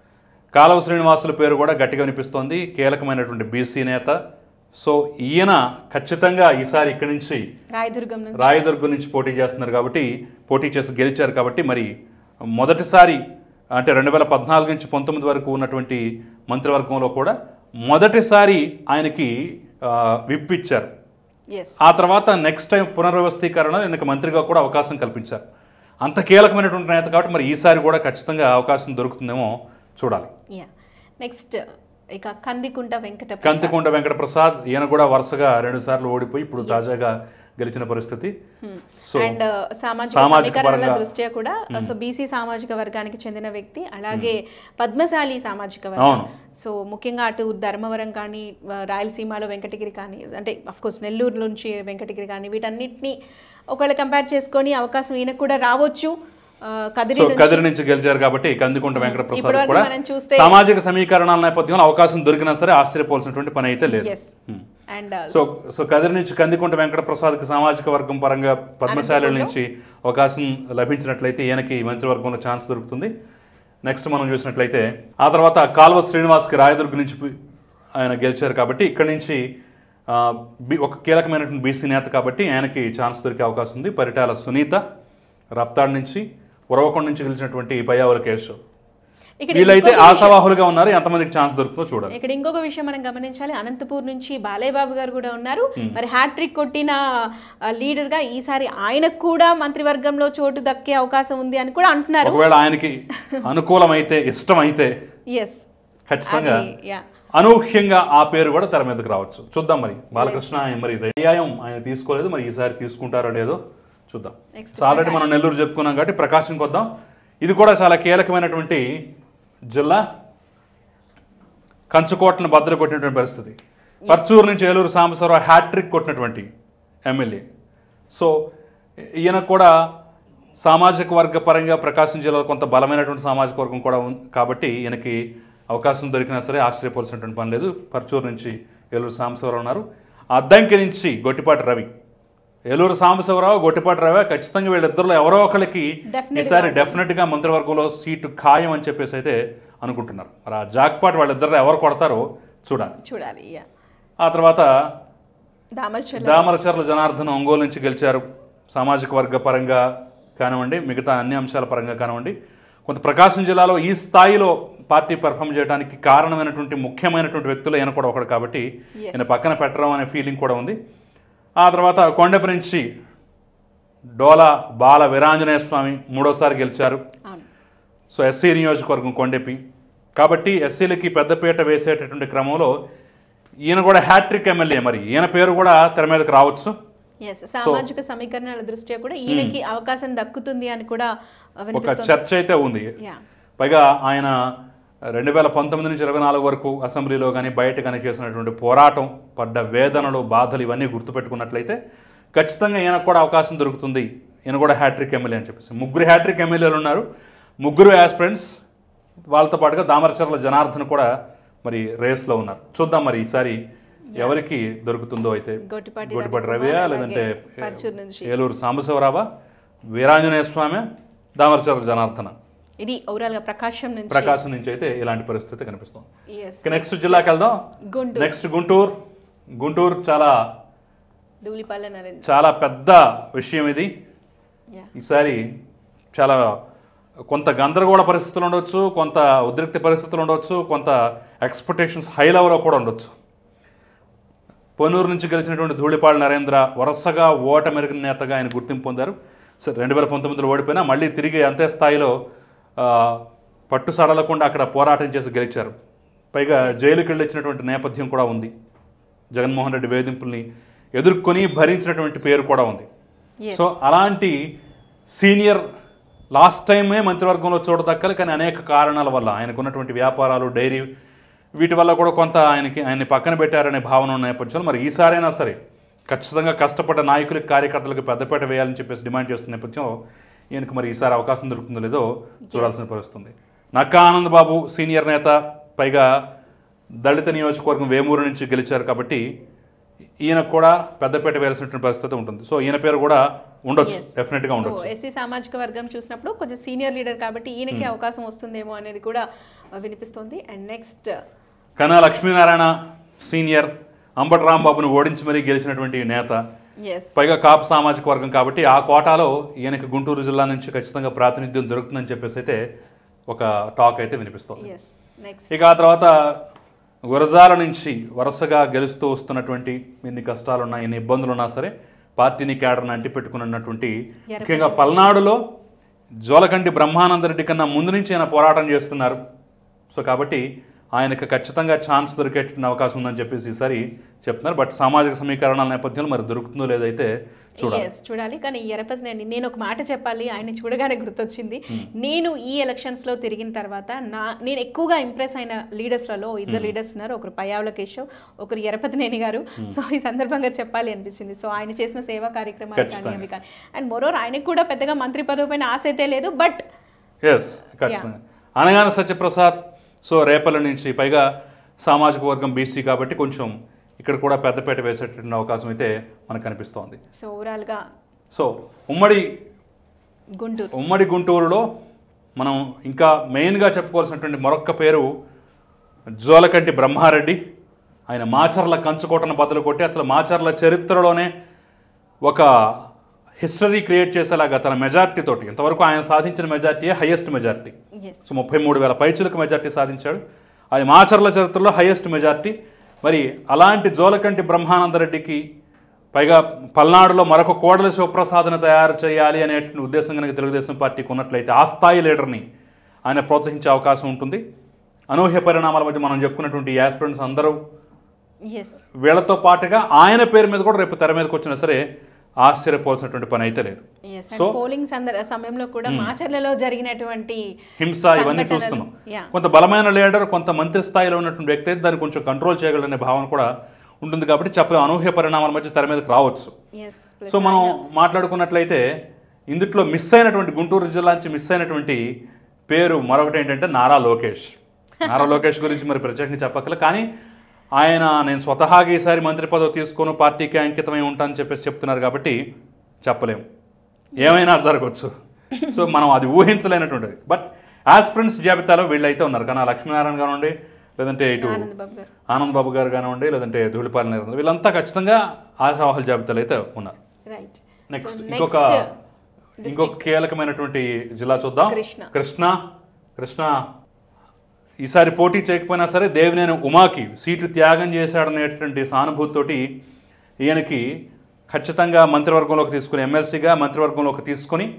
కాల్వ శ్రీనివాసుల పేరు కూడా గట్టిగా వినిపిస్తోంది కీలకమైనటువంటి బీసీ నేత సో ఈయన ఖచ్చితంగా ఈసారి ఇక్కడి నుంచి రాయదుర్గం నుంచి రాయదుర్గం నుంచి పోటీ చేస్తున్నారు కాబట్టి పోటీ చేసి గెలిచారు కాబట్టి మరి మొదటిసారి అంటే రెండు వేల పద్నాలుగు నుంచి పంతొమ్మిది వరకు ఉన్నటువంటి మంత్రివర్గంలో కూడా మొదటిసారి ఆయనకి ఆ, విప్ ఇచ్చారు ఎస్ ఆ తర్వాత నెక్స్ట్ టైం పునర్వ్యవస్థీకరణ ఈయనకి మంత్రిగా కూడా అవకాశం కల్పించారు అంత కీలకమైనటువంటి నేత కాబట్టి మరి ఈసారి కూడా ఖచ్చితంగా అవకాశం దొరుకుతుందేమో చూడాలి యా నెక్స్ట్ ఇక కందికుంట వెంకట కంతికొండ వెంకట ప్రసాద్ ఈయన కూడా వరుసగా రెండు సార్లు ఓడిపోయి ఇప్పుడు తాజాగా గెలిచిన పరిస్థితి సో అండ్ సామాజిక సామాజిక సమీకరణల పరంగా- దృష్ట్యా కూడా సో బీసీ సామాజిక వర్గానికి చెందిన వ్యక్తి అలాగే పద్మశాలి సామాజిక వర్గం అవును. సో ముఖ్యంగా అటు ధర్మవరం కానీ ఆ, రాయలసీమలో వెంకటగిరి కానీ అంటే అఫ్ కోర్స్ నెల్లూరు నుంచి వెంకటగిరి కానీ వీటన్నిటిని ఒకవేళ కంపేర్ చేసుకొని అవకాశం ఈయనకు కూడా రావచ్చు ఆ, కదిరి సో నుంచి కదిరి నుంచి గెలిచారు కాబట్టి కందికుంట వెంకట ప్రసాద్ ఇప్పటివరకు కూడా మనం చూస్తే- సామాజిక సమీకరణాల నేపథ్యంలో అవకాశం దొరికినా సరే ఆశ్చర్యపోవాల్సినటువంటి పని అయితే లేదు yes Hmm. And so so Kadiri నుంచి కందికుంట వెంకట ప్రసాద్కి సామాజిక వర్గం పరంగా పద్మశాలి నుంచి అవకాశం లభించినట్లయితే ఈయనకి మంత్రివర్గంలో ఛాన్స్ దొరుకుతుంది నెక్స్ట్ మనం చూసినట్లయితే ఆ తర్వాత కాల్వ శ్రీనివాస్కి రాయదుర్గ నుంచి పి- ఆయన గెలిచారు కాబట్టి ఇక్కడి నుంచి ఆ, బి- ఒక కీలకమైనటువంటి బీసీ నేత కాబట్టి ఆయనకి ఛాన్స్ దొరికే అవకాశం ఉంది పరిటాల సునీత రప్తాడ్ నుంచి ఉరవకొండ నుంచి గెలిచినటువంటి పయ్యావుల కేశవ్ ఇక్కడ వీళ్ళైతే ఇంకొక ఆశావాహులుగా ఉన్నారు ఎంతమందికి ఛాన్స్ దొరుకుతుందో చూడాలి ఇక్కడ ఇంకొక విషయం మనం గమనించాలి అనంతపూర్ నుంచి బాలయ్య బాబు గారు కూడా ఉన్నారు మరి హ్యాట్రిక్ కొట్టిన ఆ, లీడర్ గా ఈసారి ఆయనకు కూడా మంత్రివర్గంలో చోటు దక్కే అవకాశం ఉంది అని కూడా అంటున్నారు ఒకవేళ ఆయనకి అనుకూలమైతే ఇష్టమైతే ఎస్ ఖచ్చితంగా యా అనూహ్యంగా ఆ పేరు కూడా తెర మీదకి రావచ్చు చూద్దాం మరి బాలకృష్ణ ఆయన మరి పర్యాయం ఆయన తీసుకోలేదు మరి ఈసారి తీసుకుంటారో లేదో చూద్దాం Next, సో ఆల్రెడీ మనం నెల్లూరు చెప్పుకున్నాం కాబట్టి ప్రకాశంకి వద్దాం ఇది కూడా చాలా కీలకమైనటువంటి జిల్లా కంచుకోటను బద్దలు కొట్టినటువంటి పరిస్థితి పర్చూరు నుంచి ఏలూరు సాంబశివరావు హ్యాట్రిక్ కొట్టినటువంటి ఎమ్మెల్యే సో ఈయన కూడా సామాజిక వర్గ పరంగా ప్రకాశం జిల్లాలో కొంత బలమైనటువంటి సామాజిక వర్గం కూడా ఉంది కాబట్టి ఈయనకి అవకాశం దొరికినా సరే ఆశ్చర్యపోవాల్సినటువంటి పని లేదు పర్చూరు నుంచి ఏలూరు సాంబశివరావు ఉన్నారు అద్దంకి నుంచి గొట్టిపాటి రవి ఏలూరు సాంబశివరావు గొట్టిపాటి రవి ఖచ్చితంగా వీళ్ళిద్దరిలో ఎవరో ఒకరికి Definitely ఈసారి డెఫినెట్గా మంత్రివర్గంలో సీటు ఖాయం అని చెప్పేసి అయితే అనుకుంటున్నారు మరి ఆ జాక్పాట్ వాళ్ళిద్దరిలో ఎవరు కొడతారో చూడాలి చూడాలి యా ఆ తర్వాత దామర్చల దామరచర్ల జనార్దన్ ఒంగోలు నుంచి గెలిచారు సామాజిక వర్గ పరంగా కానివ్వండి మిగతా అన్ని అంశాల పరంగా కానివ్వండి కొంత ప్రకాశం జిల్లాలో ఈ స్థాయిలో పార్టీ పెర్ఫామ్ చేయడానికి కారణమైనటువంటి ముఖ్యమైనటువంటి వ్యక్తులు ఈయన కూడా ఒకడు కాబట్టి Yes. ఈయన పక్కన పెట్టడం అనే ఫీలింగ్ కూడా ఉంది ఆ తర్వాత కొండపి నుంచి డోలా బాల వీరాంజనేయ స్వామి మూడోసారి గెలిచారు అవును సో ఎస్సీ నియోజకవర్గం కొండెపి కాబట్టి ఎస్సీలకి పెద్దపీట వేసేటటువంటి క్రమంలో ఈయన కూడా హ్యాట్రిక్ ఎమ్మెల్యే మరి ఈయన పేరు కూడా తెర మీదకి రావచ్చు ఎస్ సామాజిక సమీకరణల దృష్ట్యా కూడా ఈయనకి అవకాశం దక్కుతుంది అని కూడా ఒక వినిపిస్తుంది చర్చ అయితే ఉంది యా పైగా ఆయన రెండు వేల పంతొమ్మిది నుంచి ఇరవై నాలుగు వరకు అసెంబ్లీలో కానీ బయట కానీ చేసినటువంటి పోరాటం పడ్డ వేదనలు బాధలు ఇవన్నీ గుర్తుపెట్టుకున్నట్లయితే ఖచ్చితంగా ఈయనకు కూడా అవకాశం దొరుకుతుంది ఈయన కూడా హ్యాట్రిక్ ఎమ్మెల్యే అని చెప్పేసి ముగ్గురు హ్యాట్రిక్ ఎమ్మెల్యేలు ఉన్నారు ముగ్గురు యాస్పిరెంట్స్ వాళ్ళతో పాటుగా దామరచర్ల జనార్దన్ కూడా మరి రేస్లో ఉన్నారు చూద్దాం మరి ఈసారి ఎవరికి దొరుకుతుందో అయితే గొట్టిపాటి గొట్టిపాటి రవికుమార్, రవియా అలాగే లేదంటే పరచూరు నుంచి ఏలూరు సాంబశివరావా వీరాంజనేయ స్వామి దామరచర్ల జనార్దన ఇది ఓవరాల్ గా ప్రకాశం నుంచి ప్రకాశం నుంచి అయితే ఇలాంటి పరిస్థితి కనిపిస్తుంది ఎస్ ఇక నెక్స్ట్ జిల్లాకి వెళ్దాం గుంటూరు నెక్స్ట్ గుంటూరు గుంటూరు చాలా ధూళిపాల నరేంద్ర చాలా పెద్ద విషయం ఇది యా ఈసారి చాలా కొంత గందరగోళ పరిస్థితులు ఉండొచ్చు కొంత ఉద్రిక్త పరిస్థితులు ఉండొచ్చు కొంత ఎక్స్పెక్టేషన్స్ హై లెవెల్లో కూడా ఉండొచ్చు పొన్నూరు నుంచి గెలిచినటువంటి ధూళిపాళ నరేంద్ర వరుసగా ఓటమెరిగిన నేతగా ఆయన గుర్తింపు పొందారు సరే రెండు వేల పంతొమ్మిదిలో ఓడిపోయినా మళ్ళీ తిరిగి అంతే స్థాయిలో ఆ, పట్టు సడలకుండా అక్కడ పోరాటం చేసి గెలిచారు పైగా జైలుకి వెళ్ళి వచ్చినటువంటి నేపథ్యం కూడా ఉంది జగన్మోహన్ రెడ్డి వేధింపుల్ని ఎదుర్కొని భరించినటువంటి పేరు కూడా ఉంది Yes. సో అలాంటి సీనియర్ లాస్ట్ టైమే మంత్రివర్గంలో చూడదక్కలు కానీ అనేక కారణాల వల్ల ఆయనకున్నటువంటి వ్యాపారాలు డైరీ వీటి వల్ల కూడా కొంత ఆయనకి ఆయన్ని పక్కన పెట్టారనే భావన ఉన్న నేపథ్యంలో మరి ఈసారైనా సరే ఖచ్చితంగా కష్టపడ్డ నాయకులకి కార్యకర్తలకు పెద్దపీట వేయాలని చెప్పేసి డిమాండ్ చేస్తున్న నేపథ్యంలో ఈయనకు మరి ఈసారి అవకాశం దొరుకుతుందో లేదో చూడాల్సిన పరిస్థితుంది నక్కా ఆనంద్ బాబు సీనియర్ నేత పైగా దళిత నియోజకవర్గం వేమూరు నుంచి గెలిచారు కాబట్టి ఈయనకు కూడా పెద్దపీట వేయాల్సినటువంటి పరిస్థితి ఉంటుంది సో ఈయన పేరు కూడా ఉండొచ్చు Yes. డెఫినెట్గా సో ఉండొచ్చు ఎస్సీ సామాజిక వర్గం చూసినప్పుడు కొంచెం సీనియర్ లీడర్ కాబట్టి ఈయనకి అవకాశం వస్తుందేమో అనేది కూడా ఆ, వినిపిస్తుంది అండ్ నెక్స్ట్ కన్నా లక్ష్మీనారాయణ సీనియర్ అంబటి రాంబాబును ఓడించి మరీ గెలిచినటువంటి నేత ఎస్ పైగా కాపు సామాజిక వర్గం కాబట్టి ఆ కోటాలో ఈయనకి గుంటూరు జిల్లా నుంచి ఖచ్చితంగా ప్రాతినిధ్యం దొరుకుతుందని చెప్పేసి అయితే ఒక టాక్ అయితే వినిపిస్తుంది ఎస్ నెక్స్ట్ ఇక ఆ తర్వాత గురజాల నుంచి వరుసగా గెలుస్తూ వస్తున్నటువంటి ఎన్ని కష్టాలున్నా ఎన్ని ఇబ్బందులు ఉన్నా సరే పార్టీని కేడర్ని అంటిపెట్టుకున్నటువంటి ముఖ్యంగా పల్నాడులో జోలకంటి బ్రహ్మానందరెడ్డి కన్నా ముందు నుంచి ఆయన పోరాటం చేస్తున్నారు సో కాబట్టి ఆయనకు ఖచ్చితంగా ఛాన్స్ దొరికేటువంటి అవకాశం ఉందని చెప్పేసి ఈసారి చెప్తున్నారు బట్ సామాజిక సమీకరణాల నేపథ్యంలో మరి దొరుకుతుందో లేదైతే చూడాలి ఎస్ చూడాలి కానీ ఈ ఎరపతి నేను నేను ఒక మాట చెప్పాలి ఆయన చూడగానే గుర్తొచ్చింది నేను ఈ ఎలక్షన్స్ లో తిరిగిన తర్వాత నా నేను ఎక్కువగా ఇంప్రెస్ అయిన లీడర్స్లలో ఇద్దరు లీడర్స్ ఉన్నారు ఒకరు పయ్యావుల కేశవ్ ఒకరు ఎరపతినేని గారు సో ఈ సందర్భంగా చెప్పాలి అనిపించింది సో ఆయన చేసిన సేవా కార్యక్రమాలు కానీ ఖచ్చితంగా. అవి కానీ అండ్ మోరోర్ ఆయనకు కూడా పెద్దగా మంత్రి పదవి పైన ఆశ అయితే లేదు బట్ ఎస్ ఖచ్చితంగా అనగానే సత్యప్రసాద్ సో రేపల్లి నుంచి పైగా సామాజిక వర్గం బీసీ కాబట్టి కొంచెం ఇక్కడ కూడా పెద్దపేట వేసేటువంటి అవకాశం అయితే మనకు కనిపిస్తోంది సో ఓవరాల్ గా సో ఉమ్మడి గుంటూరు ఉమ్మడి గుంటూరులో మనం ఇంకా మెయిన్గా చెప్పుకోవాల్సినటువంటి మరొక్క పేరు జోలకంటి బ్రహ్మారెడ్డి ఆయన మాచర్ల కంచుకోటను బదులు కొట్టి అసలు మాచర్ల చరిత్రలోనే ఒక హిస్టరీ క్రియేట్ చేసేలాగా తన మెజార్టీ తోటి ఇంతవరకు ఆయన సాధించిన మెజార్టీయే హైయెస్ట్ మెజార్టీ ఎస్ సో ముప్పై మూడు వేల పైచులకు మెజార్టీ సాధించాడు అది మాచర్ల చరిత్రలో హైయెస్ట్ మెజార్టీ మరి అలాంటి జోలకంటి బ్రహ్మానందరెడ్డికి పైగా పల్నాడులో మరొక కోడల శివప్రసాద్ను తయారు చేయాలి అనే ఉద్దేశం కనుక తెలుగుదేశం పార్టీకి ఉన్నట్లయితే ఆ స్థాయి లీడర్ని ఆయన ప్రోత్సహించే అవకాశం ఉంటుంది అనూహ్య పరిణామాల మధ్య మనం చెప్పుకున్నటువంటి యాస్పిరెంట్స్ అందరూ ఎస్ వీళ్ళతో పాటుగా ఆయన పేరు మీద కూడా రేపు తెర మీదకి వచ్చినా సరే ఆశ్చర్యపోవాల్సినటువంటి పని అయితే లేదు ఎస్ So- అండ్ పోలింగ్ సందర్ సమయంలో కూడా మాచర్లలో జరిగినటువంటి హింస ఇవన్నీ సంఘటనలు, చూస్తున్నాం yeah. కొంత బలమైన లీడర్ కొంత మంత్రి స్థాయిలో ఉన్నటువంటి వ్యక్తి అయితే దాన్ని కొంచెం కంట్రోల్ చేయగలనే భావన కూడా ఉంటుంది కాబట్టి చెప్పలేం అనూహ్య పరిణామాల మధ్య తెర మీదకి రావచ్చు ఎస్ సో మనం మాట్లాడుకున్నట్లయితే ఇందుట్లో మిస్ అయినటువంటి గుంటూరు జిల్లా నుంచి మిస్ అయినటువంటి పేరు మరొకటి ఏంటంటే నారా లోకేష్ నారా లోకేష్ గురించి మరి ప్రత్యేకంగా చెప్పక్కలే కానీ ఆయన నేను స్వతహాగా ఈసారి మంత్రి పదవి తీసుకొని పార్టీకి అంకితమై ఉంటానని చెప్పేసి చెప్తున్నారు కాబట్టి చెప్పలేము ఏమైనా జరగవచ్చు సో మనం అది ఊహించలేనటువంటిది బట్ ఆస్పిరెంట్స్ జాబితాలో వీళ్ళైతే ఉన్నారు కానీ ఆ లక్ష్మీనారాయణ కానివ్వండి లేదంటే ఇటు ఆనంద్ బాబు గారు ఆనంద్ బాబు గారు కానివ్వండి లేదంటే ధూళిపాల నిరంజన్ వీళ్ళంతా ఖచ్చితంగా ఆశావాహుల జాబితాలో అయితే ఉన్నారు రైట్ నెక్స్ట్ ఇంకొక ఇంకొక కీలకమైనటువంటి జిల్లా చూద్దాం కృష్ణ. కృష్ణ కృష్ణ ఈసారి పోటీ చేయకపోయినా సరే దేవినేని ఉమాకి సీటు త్యాగం చేశాడనేటువంటి సానుభూతితోటి ఈయనకి ఖచ్చితంగా మంత్రివర్గంలోకి తీసుకుని ఎమ్మెల్సీగా మంత్రివర్గంలోకి తీసుకొని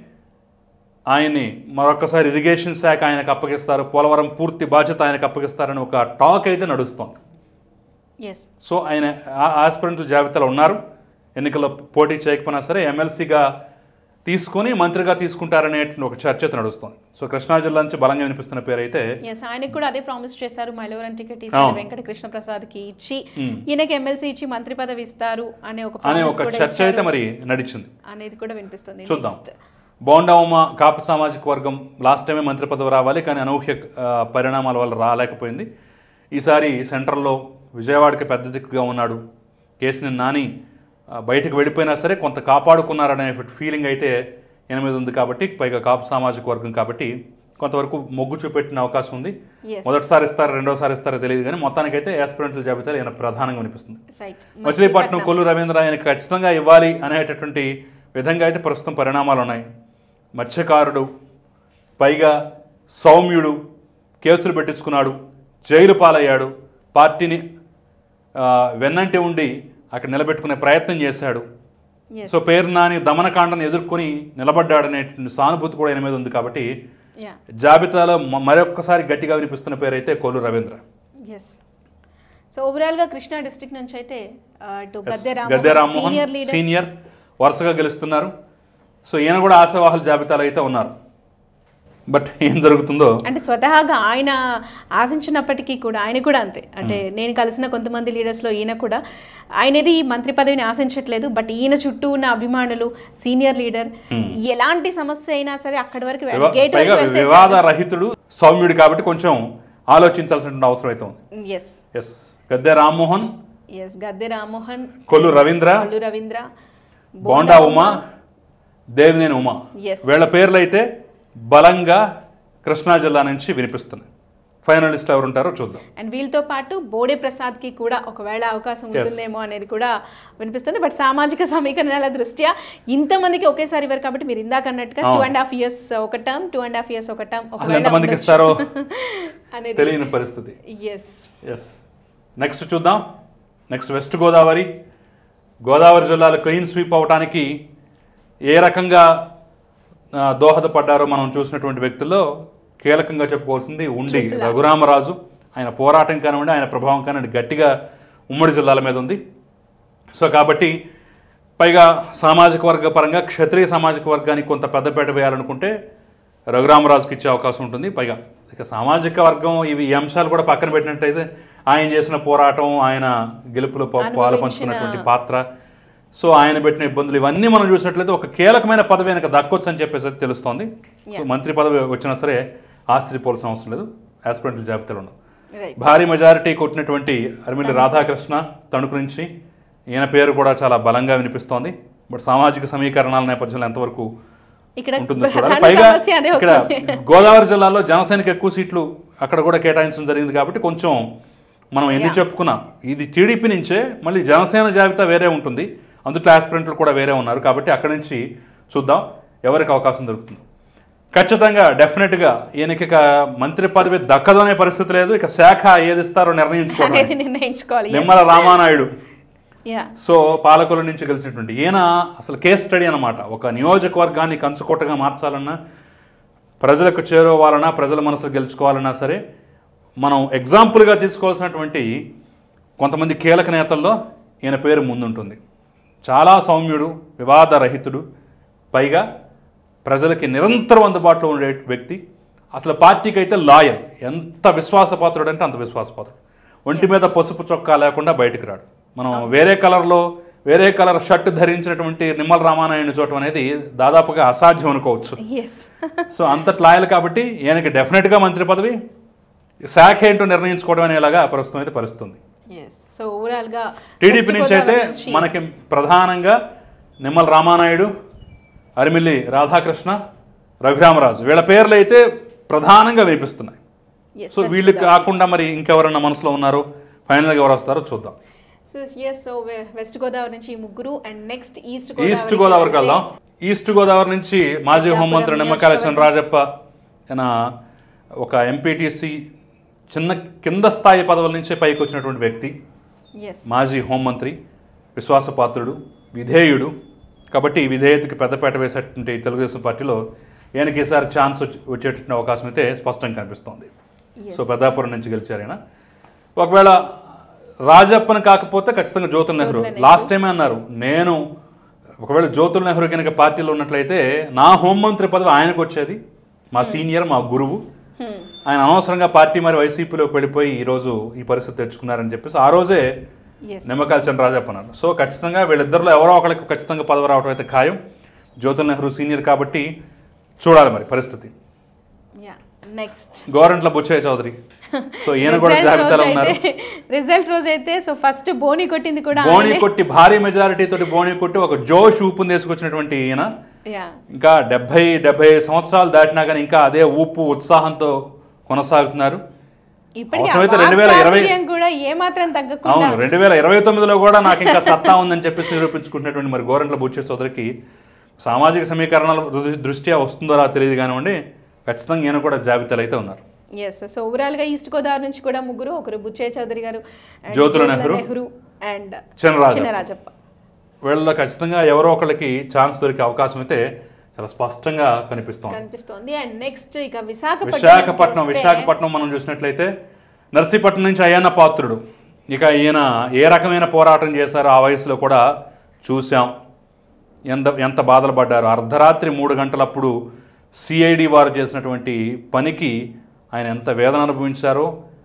ఆయన్ని మరొకసారి ఇరిగేషన్ శాఖ ఆయనకు అప్పగిస్తారు పోలవరం పూర్తి బాధ్యత ఆయనకు అప్పగిస్తారని ఒక టాక్ అయితే నడుస్తోంది ఎస్ సో ఆయన ఆస్పిరెంట్ల జాబితాలో ఉన్నారు ఎన్నికల్లో పోటీ చేయకపోయినా సరే ఎమ్మెల్సీగా తీసుకొని మంత్రిగా తీసుకుంటారనే ఒక చర్చ అయితే నడుస్తోంది సో కృష్ణా జిల్లా నుంచి బలంగా వినిపిస్తున్న పేరు అయితే ఎస్ ఆయనకు కూడా అదే ప్రామిస్ చేశారు మైలవరం టికెట్ అవును. ఈసారి వెంకట కృష్ణ ప్రసాద్ కి ఇచ్చి ఈయనకి ఎమ్మెల్సీ ఇచ్చి మంత్రి పదవి ఇస్తారు అనే ఒక అనే promise ఒక కూడా చర్చ అయితే ఇచ్చారు మరి నడిచింది అనేది కూడా వినిపిస్తుంది చూద్దాం Next. బోండా ఉమ కాపు సామాజిక వర్గం లాస్ట్ టైమే మంత్రి పదవి రావాలి కానీ అనూహ్య ఆ, పరిణామాల వల్ల రాలేకపోయింది ఈసారి సెంట్రల్లో విజయవాడకి పెద్ద దిక్కుగా ఉన్నాడు కేసుని నాని ఆ, బయటకు వెళ్ళిపోయినా సరే కొంత కాపాడుకున్నారనే ఫీలింగ్ అయితే ఎనిమిది ఉంది కాబట్టి పైగా కాపు సామాజిక వర్గం కాబట్టి కొంతవరకు మొగ్గు చూపెట్టిన అవకాశం ఉంది Yes. మొదటిసారి ఇస్తారు రెండోసారి ఇస్తారో తెలియదు కానీ మొత్తానికైతే యాస్పిరెంట్ల జాబితాలో ఈయన ప్రధానంగా వినిపిస్తుంది రైట్ మచిలీపట్నం కొల్లు రవీంద్ర ఆయనకు ఖచ్చితంగా ఇవ్వాలి అనేటటువంటి విధంగా అయితే ప్రస్తుతం పరిణామాలు ఉన్నాయి మత్స్యకారుడు పైగా సౌమ్యుడు కేసులు పెట్టించుకున్నాడు జైలు పాలయ్యాడు పార్టీని ఆ, వెన్నంటి ఉండి అక్కడ నిలబెట్టుకునే ప్రయత్నం చేశాడు ఎస్ సో పేరు నాని దమనకాండను ఎదుర్కొని నిలబడ్డాడనేటువంటి సానుభూతి కూడా ఆయన మీద ఉంది కాబట్టి యా జాబితాలో మ- మరొక్కసారి గట్టిగా వినిపిస్తున్న పేరు అయితే Kollu Ravindra yes so overall గా కృష్ణా డిస్ట్రిక్ట్ నుంచి అయితే ఆ, ఇటు Gadde Gadde Rammohan Rammohan senior leader senior వరుసగా గెలుస్తున్నారు సో ఈయన కూడా ఆశావాహుల జాబితాలో అయితే ఉన్నారు బట్ ఏం జరుగుతుందో అంటే స్వతహాగా ఆయన ఆశించినప్పటికీ కూడా ఆయన కూడా అంతే అంటే నేను కలిసిన కొంతమంది లీడర్స్లో ఈయన కూడా ఆయనది ఈ మంత్రి పదవిని ఆశించట్లేదు బట్ ఈయన చుట్టూ ఉన్న అభిమానులు సీనియర్ లీడర్ ఎలాంటి సమస్య అయినా సరే అక్కడి వరకు వివా- గేట్ పైగా వరకు వెళ్తే వివాద రహితుడు సౌమ్యుడు కాబట్టి కొంచెం ఆలోచించాల్సిన అవసరం అయితే ఉంది yes yes Gadde Rammohan yes Gadde Rammohan Kollu Ravindra Kollu Ravindra bonda Uma Devineni Uma Yes. వీళ్ళ పేర్లు అయితే బలంగా కృష్ణా జిల్లా నుంచి వినిపిస్తున్నాయి ఫైనలిస్ట్ ఎవరు ఉంటారో చూద్దాం అండ్ వీళ్ళతో పాటు బోడే ప్రసాద్ కి కూడా ఒకవేళ అవకాశం ఉంటుందేమో అనేది కూడా వినిపిస్తుంది బట్ సామాజిక సమీకరణాల దృష్ట్యా ఇంతమందికి ఒకేసారి ఇవ్వరు కాబట్టి మీరు ఇందాక అన్నట్టుగా టూ అండ్ హాఫ్ ఇయర్స్ ఒక term two and half years ఒక టర్మ్ అసలు ఎంతమందికి ఇస్తారో అనేది తెలియని పరిస్థితి ఎస్ ఎస్ నెక్స్ట్ చూద్దాం నెక్స్ట్ వెస్ట్ గోదావరి గోదావరి జిల్లాలో క్లీన్ స్వీప్ అవడానికి ఏ రకంగా ఆ, దోహదపడ్డారో మనం చూసినటువంటి వ్యక్తుల్లో కీలకంగా చెప్పుకోవాల్సింది ఉండి రఘురామరాజు ఆయన పోరాటం కానివ్వండి ఆయన ప్రభావం కానివ్వండి గట్టిగా ఉమ్మడి జిల్లాల మీద ఉంది సో కాబట్టి పైగా సామాజిక వర్గ పరంగా క్షత్రియ సామాజిక వర్గానికి కొంత పెద్దపేట వేయాలనుకుంటే రఘురామరాజుకి ఇచ్చే అవకాశం ఉంటుంది పైగా ఇక సామాజిక వర్గం ఇవి ఈ అంశాలు కూడా పక్కన పెట్టినట్టయితే ఆయన చేసిన పోరాటం ఆయన గెలుపులో పా- పాలు అనుభవించిన- పంచుకున్నటువంటి పాత్ర సో ఆయన పెట్టిన ఇబ్బందులు ఇవన్నీ మనం చూసినట్లయితే ఒక కీలకమైన పదవి ఆయనకు దక్కొచ్చు అని చెప్పేసి అయితే తెలుస్తోంది సో మంత్రి పదవి వచ్చినా సరే ఆశ్చర్యపోవాల్సిన అవసరం లేదు ఆస్పిరెంట్ల జాబితాలో ఉన్నాం రైట్ భారీ మెజారిటీ కొట్టినటువంటి అరిమిల్లి రాధాకృష్ణ తణుకు నుంచి ఈయన పేరు కూడా చాలా బలంగా వినిపిస్తోంది బట్ సామాజిక సమీకరణాల నేపథ్యంలో ఎంతవరకు ఇక్కడ ఉంటుందో చూడాలి ప్రధాన పైగా సమస్య అదే ఇక్కడ వస్తుంది గోదావరి జిల్లాలో జనసేనకి ఎక్కువ సీట్లు అక్కడ కూడా కేటాయించడం జరిగింది కాబట్టి కొంచెం మనం ఎన్ని చెప్పుకున్నా ఇది టీడీపీ నుంచే మళ్ళీ జనసేన జాబితా వేరే ఉంటుంది అందులో ఆస్పిరెంట్లు కూడా వేరే ఉన్నారు కాబట్టి అక్కడి నుంచి చూద్దాం ఎవరికి అవకాశం దొరుకుతుంది ఖచ్చితంగా డెఫినెట్గా ఈయనకి ఇక మంత్రి పదవి దక్కదనే పరిస్థితి లేదు ఇక శాఖ ఏది ఇస్తారో నిర్ణయించుకోవడం అనేది నిర్ణయించుకోవాలి నిమ్మల రామానాయుడు యా సో పాలకుల నుంచి గెలిచినటువంటి ఈయన అసలు కేస్ స్టడీ అన్నమాట ఒక నియోజకవర్గాన్ని కంచుకోటగా మార్చాలన్నా ప్రజలకు చేరువాలన్నా ప్రజల మనసు గెలుచుకోవాలన్నా సరే మనం ఎగ్జాంపుల్గా తీసుకోవాల్సినటువంటి కొంతమంది కీలక నేతల్లో ఈయన పేరు ముందుంటుంది చాలా సౌమ్యుడు వివాదరహితుడు పైగా ప్రజలకి నిరంతరం అందుబాటులో ఉండే వ్యక్తి అసలు పార్టీకి అయితే లాయల్ ఎంత విశ్వాసపాత్రుడు అంటే అంత విశ్వాసపాత్రుడు ఒంటి మీద పసుపు చొక్కా లేకుండా బయటకు రాడు మనం వేరే కలర్లో వేరే కలర్ షర్ట్ ధరించినటువంటి నిమ్మల రామానాయుడిని చూడటం అనేది దాదాపుగా అసాధ్యం అనుకోవచ్చు ఎస్ సో అంత లాయల్ కాబట్టి ఈయనకి డెఫినెట్గా మంత్రి పదవి శాఖ ఏంటో నిర్ణయించుకోవడం అనేలాగా ప్రస్తుతం అయితే పరిస్థితుంది ఎస్ సో ఓవరాల్ గా టీడీపీ West నుంచి అయితే గోదావరి నుంచి- మనకి ప్రధానంగా నిమ్మల రామానాయుడు అరిమిల్లి రాధాకృష్ణ రఘురామరాజు వీళ్ళ పేర్లు అయితే ప్రధానంగా వినిపిస్తున్నాయి Yes, సో West వీళ్ళు గోదావరి. కాకుండా మరి ఇంకెవరన్నా మనసులో ఉన్నారు ఫైనల్గా ఎవరు వస్తారో చూద్దాం so yes so west Godavari నుంచి ఈ ముగ్గురు అండ్ నెక్స్ట్ ఈస్ట్ ఈస్ట్ గోదావరికి వెళ్దాం ఈస్ట్ గోదావరి నుంచి మాజీ పిఠాపురం హోంమంత్రి నిమ్మకాయల నియోజకవర్గం. చంద్రరాజప్ప ఆయన ఒక ఎంపీటీసీ చిన్న కింద స్థాయి పదవుల నుంచే పైకి వచ్చినటువంటి వ్యక్తి ఎస్ మాజీ హోంమంత్రి విశ్వాసపాత్రుడు విధేయుడు కాబట్టి ఈ విధేయతకి పెద్దపేట వేసేటువంటి తెలుగుదేశం పార్టీలో ఈయనకి ఈసారి ఛాన్స్ వచ్చి వచ్చేటువంటి అవకాశం అయితే స్పష్టంగా కనిపిస్తోంది సో పెద్దాపురం నుంచి గెలిచారు ఆయన ఒకవేళ రాజప్పని కాకపోతే ఖచ్చితంగా జ్యోతుల నెహ్రూ జ్యోతుల నెహ్రూ. లాస్ట్ టైమే అన్నారు నేను ఒకవేళ జ్యోతుల నెహ్రూ కనుక పార్టీలో ఉన్నట్లయితే నా హోంమంత్రి పదవి ఆయనకు వచ్చేది మా సీనియర్ మా గురువు ఆయన అనవసరంగా పార్టీ మరి వైసీపీలోకి వెళ్ళిపోయి ఈరోజు ఈ పరిస్థితి తెచ్చుకున్నారని చెప్పేసి ఆ రోజే ఎస్ నిమ్మకాయల చంద్రరాజప్ప అన్నారు సో ఖచ్చితంగా వీళ్ళిద్దరిలో ఎవరో ఒకరికి ఖచ్చితంగా పదవి రావడం అయితే ఖాయం జ్యోతుల నెహ్రూ సీనియర్ కాబట్టి చూడాలి మరి పరిస్థితి yeah next Gorantla Butchaiah Chowdary so ఈయన కూడా జాబితాలో ఉన్నారు రిజల్ట్ రోజు అయితే సో ఫస్ట్ బోని కొట్టింది కూడా బోణి కొట్టి భారీ మెజారిటీ తోటి బోణి కొట్టి ఒక జోష్ ఊపుని తీసుకొచ్చినటువంటి ఈయన యా ఇంకా డెబ్బై డెబ్బై సంవత్సరాలు దాటినా కానీ ఇంకా అదే ఊపు ఉత్సాహంతో కొనసాగుతున్నారు ఇప్పటికీ అవసరమైతే ఆ 2020 వాక్చాతుర్యం కూడా ఏ మాత్రం తగ్గకుండా అవును రెండు వేల ఇరవై తొమ్మిదిలో కూడా నాకు ఇంకా సత్తా ఉందని చెప్పేసి నిరూపించుకుంటున్నటువంటి మరి గోరంట్ల బుచ్చే సోదరికి సామాజిక సమీకరణాల దృ- దృష్ట్యా వస్తుందో రా తెలియదు కానివ్వండి ఖచ్చితంగా ఈయన కూడా జాబితాలు అయితే ఉన్నారు ఎస్ సో ఓవరాల్ గా ఈస్ట్ గోదావరి నుంచి కూడా ముగ్గురు ఒకరు బుచ్చయ్య చౌదరి గారు and జ్యోతుల జ్యోతుల నెహ్రూ, నెహ్రూ అండ్ చినరాజప్ప. చినరాజప్ప వీళ్ళలో ఖచ్చితంగా ఎవరో ఒకళ్ళకి ఛాన్స్ దొరికే అవకాశం అయితే చాలా స్పష్టంగా కనిపిస్తోంది కనిపిస్తోంది అండ్ నెక్స్ట్ ఇక విశాఖపట్నం విశాఖపట్నం విశాఖపట్నం మనం చూసినట్లయితే నర్సీపట్నం నుంచి అయ్యన్న పాత్రుడు ఇక ఈయన ఏ రకమైన పోరాటం చేశారో ఆ వయసులో కూడా చూసాం ఎంత ఎంత బాధలు పడ్డారు అర్ధరాత్రి మూడు గంటలప్పుడు సిఐడి వారు చేసినటువంటి పనికి ఆయన ఎంత వేదన అనుభవించారో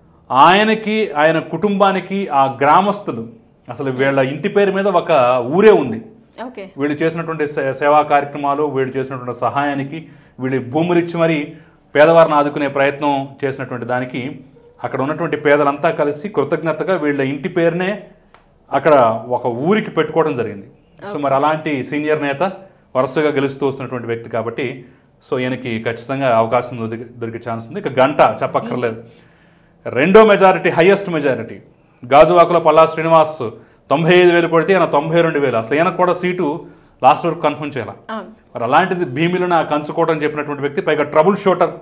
ఆయనకి ఆయన కుటుంబానికి ఆ గ్రామస్తులు అసలు వీళ్ళ ఇంటి పేరు మీద ఒక ఊరే ఉంది ఓకే వీళ్ళు చేసినటువంటి సే- సేవా కార్యక్రమాలు వీళ్ళు చేసినటువంటి సహాయానికి వీళ్ళు భూములు ఇచ్చి మరి పేదవారిని ఆదుకునే ప్రయత్నం చేసినటువంటి దానికి అక్కడ ఉన్నటువంటి పేదలంతా కలిసి కృతజ్ఞతగా వీళ్ళ ఇంటి పేరునే అక్కడ ఒక ఊరికి పెట్టుకోవడం జరిగింది సో మరి అలాంటి సీనియర్ నేత వరుసగా గెలుస్తూ వస్తున్నటువంటి వ్యక్తి కాబట్టి సో ఈయనకి ఖచ్చితంగా అవకాశం దొరికి దొరికే ఛాన్స్ ఉంది ఇక గంట చెప్పక్కర్లేదు రెండో మెజారిటీ హైయెస్ట్ మెజారిటీ గాజువాకలో పల్లా శ్రీనివాస్ తొంభై ఐదు వేలు కొడితే ఆయన తొంభై రెండు వేలు అసలు ఈయనకు కూడా సీటు లాస్ట్ వరకు కన్ఫర్మ్ చేయాలి అవును మరి అలాంటిది భీమిలో నా కంచుకోవడం చెప్పినటువంటి వ్యక్తి పైగా ట్రబుల్ షూటర్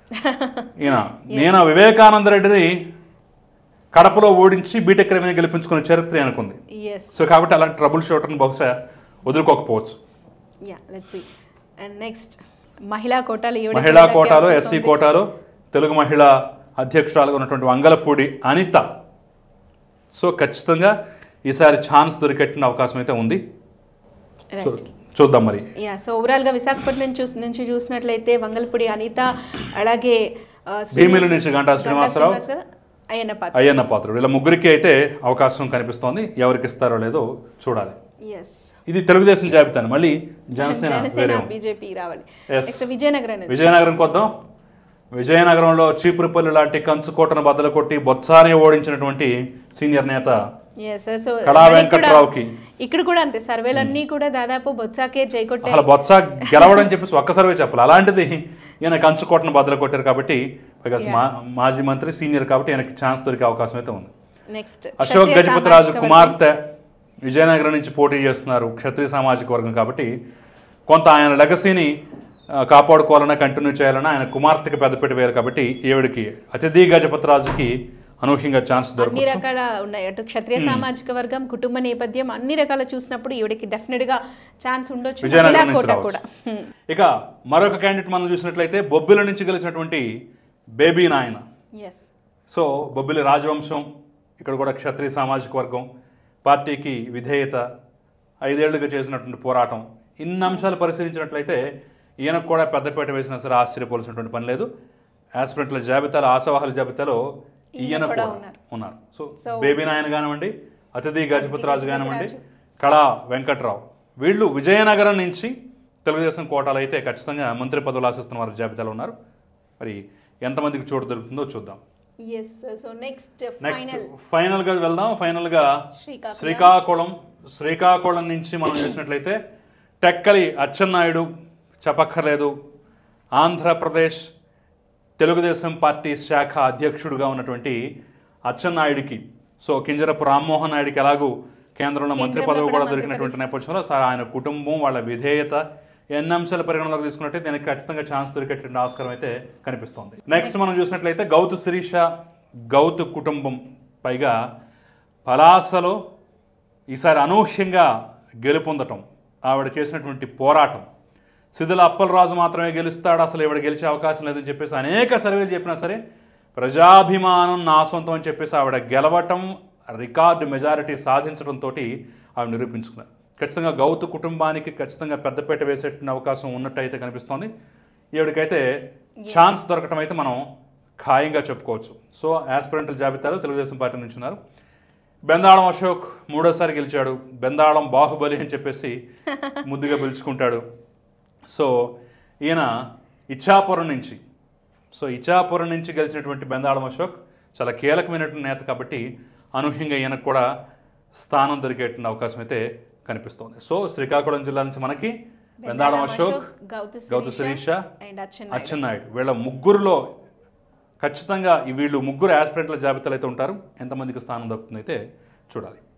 ఈయన నేను వివేకానంద రెడ్డిని కడపలో ఓడించి బీటెక్ రవిని గెలిపించుకునే చరిత్ర అనుకుంది ఎస్ సో కాబట్టి అలాంటి ట్రబుల్ షూటర్ని బహుశా వదులుకోకపోవచ్చు yeah let's see and next మహిళా కోటాలు ఈవిడ మహిళా కీలక కోటాలో అవకాశం ఎస్సీ ఉంది. కోటాలో తెలుగు మహిళా అధ్యక్షురాలుగా ఉన్నటువంటి వంగలపూడి అనిత సో ఖచ్చితంగా ఈసారి ఛాన్స్ దొరికెట్టిన అవకాశం అయితే ఉంది సో చూద్దాం మరి యా సో ఓవరాల్ గా విశాఖపట్నం చూసి నుంచి చూసినట్లయితే వంగల్పూడి అనిత అలాగే ఆ, శ్రీనివాస్- భీమిలి నుంచి గంటా గంటా శ్రీనివాసరావు శ్రీనివాస్ గారు, అయ్యన్న పాత్ర అయ్యన్న పాత్రుడు వీళ్ళ ముగ్గురికి అయితే అవకాశం కనిపిస్తోంది ఎవరికి ఇస్తారో లేదో చూడాలి ఎస్ ఇది తెలుగుదేశం జాబితాను మళ్ళీ జనసేన జనసేన వేరే ఉంది. బీజేపీ రావాలి Yes. నెక్స్ట్ విజయనగరం నుంచి విజయనగరంకి వద్దాం విజయనగరంలో చీపురుపల్లి లాంటి కంచుకోటను బద్దలు కొట్టి బొత్సానే ఓడించినటువంటి సీనియర్ నేత Yes, sir. So, కళా మనకి వెంకట్రావుకి. కూడా- ఇక్కడ కూడా అంతే సర్వేలన్నీ కూడా దాదాపు బొత్సాకే జైకొట్టే అసలు బొత్స గెలవడని చెప్పేసి ఒక్కసారి చెప్పాలి అలాంటిది ఈయన కంచుకోటను బద్దలు కొట్టారు కాబట్టి పైగా మా- మాజీ మంత్రి సీనియర్ కాబట్టి ఈయనకి ఛాన్స్ దొరికే అవకాశం అయితే ఉంది నెక్స్ట్ అశోక్ గజపతిరాజు కుమార్తె విజయనగరం నుంచి పోటీ చేస్తున్నారు క్షత్రియ సామాజిక వర్గం కాబట్టి కొంత ఆయన లెగసీని ఆ, కాపాడుకోవాలన్నా కంటిన్యూ చేయాలన్నా ఆయన కుమార్తెకి పెద్దపీట వేయాలి కాబట్టి ఈవిడికి అతిథి గజపతిరాజుకి అనూహ్యంగా ఛాన్స్ అన్ని దొరకవచ్చు రకాల ఉన్నాయి అటు క్షత్రియ సామాజిక వర్గం కుటుంబ నేపథ్యం అన్ని రకాల చూసినప్పుడు ఈవిడకి డెఫినెట్ గా ఛాన్స్ ఉండొచ్చు విజయనగరం మహిళా నుంచి కోట రావచ్చు. కూడా Hmm. ఇక మరొక క్యాండిడేట్ మనం చూసినట్లయితే బొబ్బిల నుంచి గెలిచినటువంటి బేబీ నాయన Yes. సో బొబ్బిలి రాజవంశం ఇక్కడ కూడా క్షత్రియ సామాజిక వర్గం పార్టీకి విధేయత ఐదేళ్లుగా చేసినటువంటి పోరాటం ఇన్ని అంశాలు పరిశీలించినట్లయితే ఈయనకు కూడా పెద్దపేట వేసినా సరే ఆశ్చర్యపోవాల్సినటువంటి పని లేదు ఆస్పిరెంట్ల జాబితాలో ఆశావాహుల జాబితాలో ఈయన కూడా కూడా ఉన్నారు. ఉన్నారు సో So- బేబీ నాయన కానివ్వండి అతిథి గజపతిరాజు కానివ్వండి కళా వెంకట్రావు వీళ్ళు విజయనగరం నుంచి తెలుగుదేశం కోటాలు అయితే ఖచ్చితంగా మంత్రి పదవులు ఆశిస్తున్న వారి జాబితాలో ఉన్నారు మరి ఎంతమందికి చోటు దొరుకుతుందో చూద్దాం yes so next next final ఫైనల్గా వెళ్దాం ఫైనల్గా శ్రీకాకుళం శ్రీకాకుళం శ్రీకాకుళం నుంచి మనం చూసినట్లయితే టెక్కలి అచ్చెన్నాయుడు చెప్పక్కర్లేదు ఆంధ్రప్రదేశ్ తెలుగుదేశం పార్టీ శాఖ అధ్యక్షుడుగా ఉన్నటువంటి అచ్చెన్నాయుడికి సో కింజరపు రామ్మోహన్ నాయుడికి ఎలాగూ కేంద్రంలో మంత్రి కేంద్రంలో పదవి కూడా కూడా మంత్రి దొరికినటువంటి నేపథ్యంలో సార్ ఆయన కుటుంబం వాళ్ళ విధేయత ఎన్ని అంశాల పరిగణలోకి తీసుకున్నట్టే దీనికి ఖచ్చితంగా ఛాన్స్ దొరికేటువంటి ఆస్కారం అయితే కనిపిస్తోంది నెక్స్ట్ మనం చూసినట్లయితే గౌతు శిరీష గౌతు కుటుంబం పైగా పలాసలో ఈసారి అనూహ్యంగా గెలుపొందటం ఆవిడ చేసినటువంటి పోరాటం సిద్ధుల అప్పలరాజు మాత్రమే గెలుస్తాడు అసలు ఈవిడ గెలిచే అవకాశం లేదని చెప్పేసి అనేక సర్వేలు చెప్పినా సరే ప్రజాభిమానం నా సొంతం అని చెప్పేసి ఆవిడ గెలవటం రికార్డు మెజారిటీ సాధించడంతో ఆవిడ నిరూపించుకున్నారు ఖచ్చితంగా గౌతు కుటుంబానికి ఖచ్చితంగా పెద్దపీట వేసేటువంటి అవకాశం ఉన్నట్టు అయితే కనిపిస్తోంది ఈవిడకైతే ఛాన్స్ దొరకటం అయితే మనం ఖాయంగా చెప్పుకోవచ్చు సో యాస్పిరెంటల్ జాబితాలో తెలుగుదేశం పార్టీ నుంచి ఉన్నారు బెందాళం అశోక్ మూడోసారి గెలిచాడు బెందాళం బాహుబలి అని చెప్పేసి ముద్దుగా పిలుచుకుంటాడు సో ఈయన ఇచ్చాపురం నుంచి సో ఇచ్చాపురం నుంచి గెలిచినటువంటి బెందాళం అశోక్ చాలా కీలకమైనటువంటి నేత కాబట్టి అనూహ్యంగా ఈయనకు కూడా స్థానం దొరికేటువంటి అవకాశం అయితే కనిపిస్తోంది సో శ్రీకాకుళం జిల్లా నుంచి మనకి బెందాళం అశోక్ గౌతు గౌతు శిరీష శిరీష అండ్ అచ్చెన్నాయుడు అచ్చెన్నాయుడు వీళ్ళ ముగ్గురులో ఖచ్చితంగా ఈ వీళ్ళు ముగ్గురు యాస్పిరెంట్ల జాబితాలు అయితే ఉంటారు ఎంతమందికి స్థానం దక్కుతుందో అయితే చూడాలి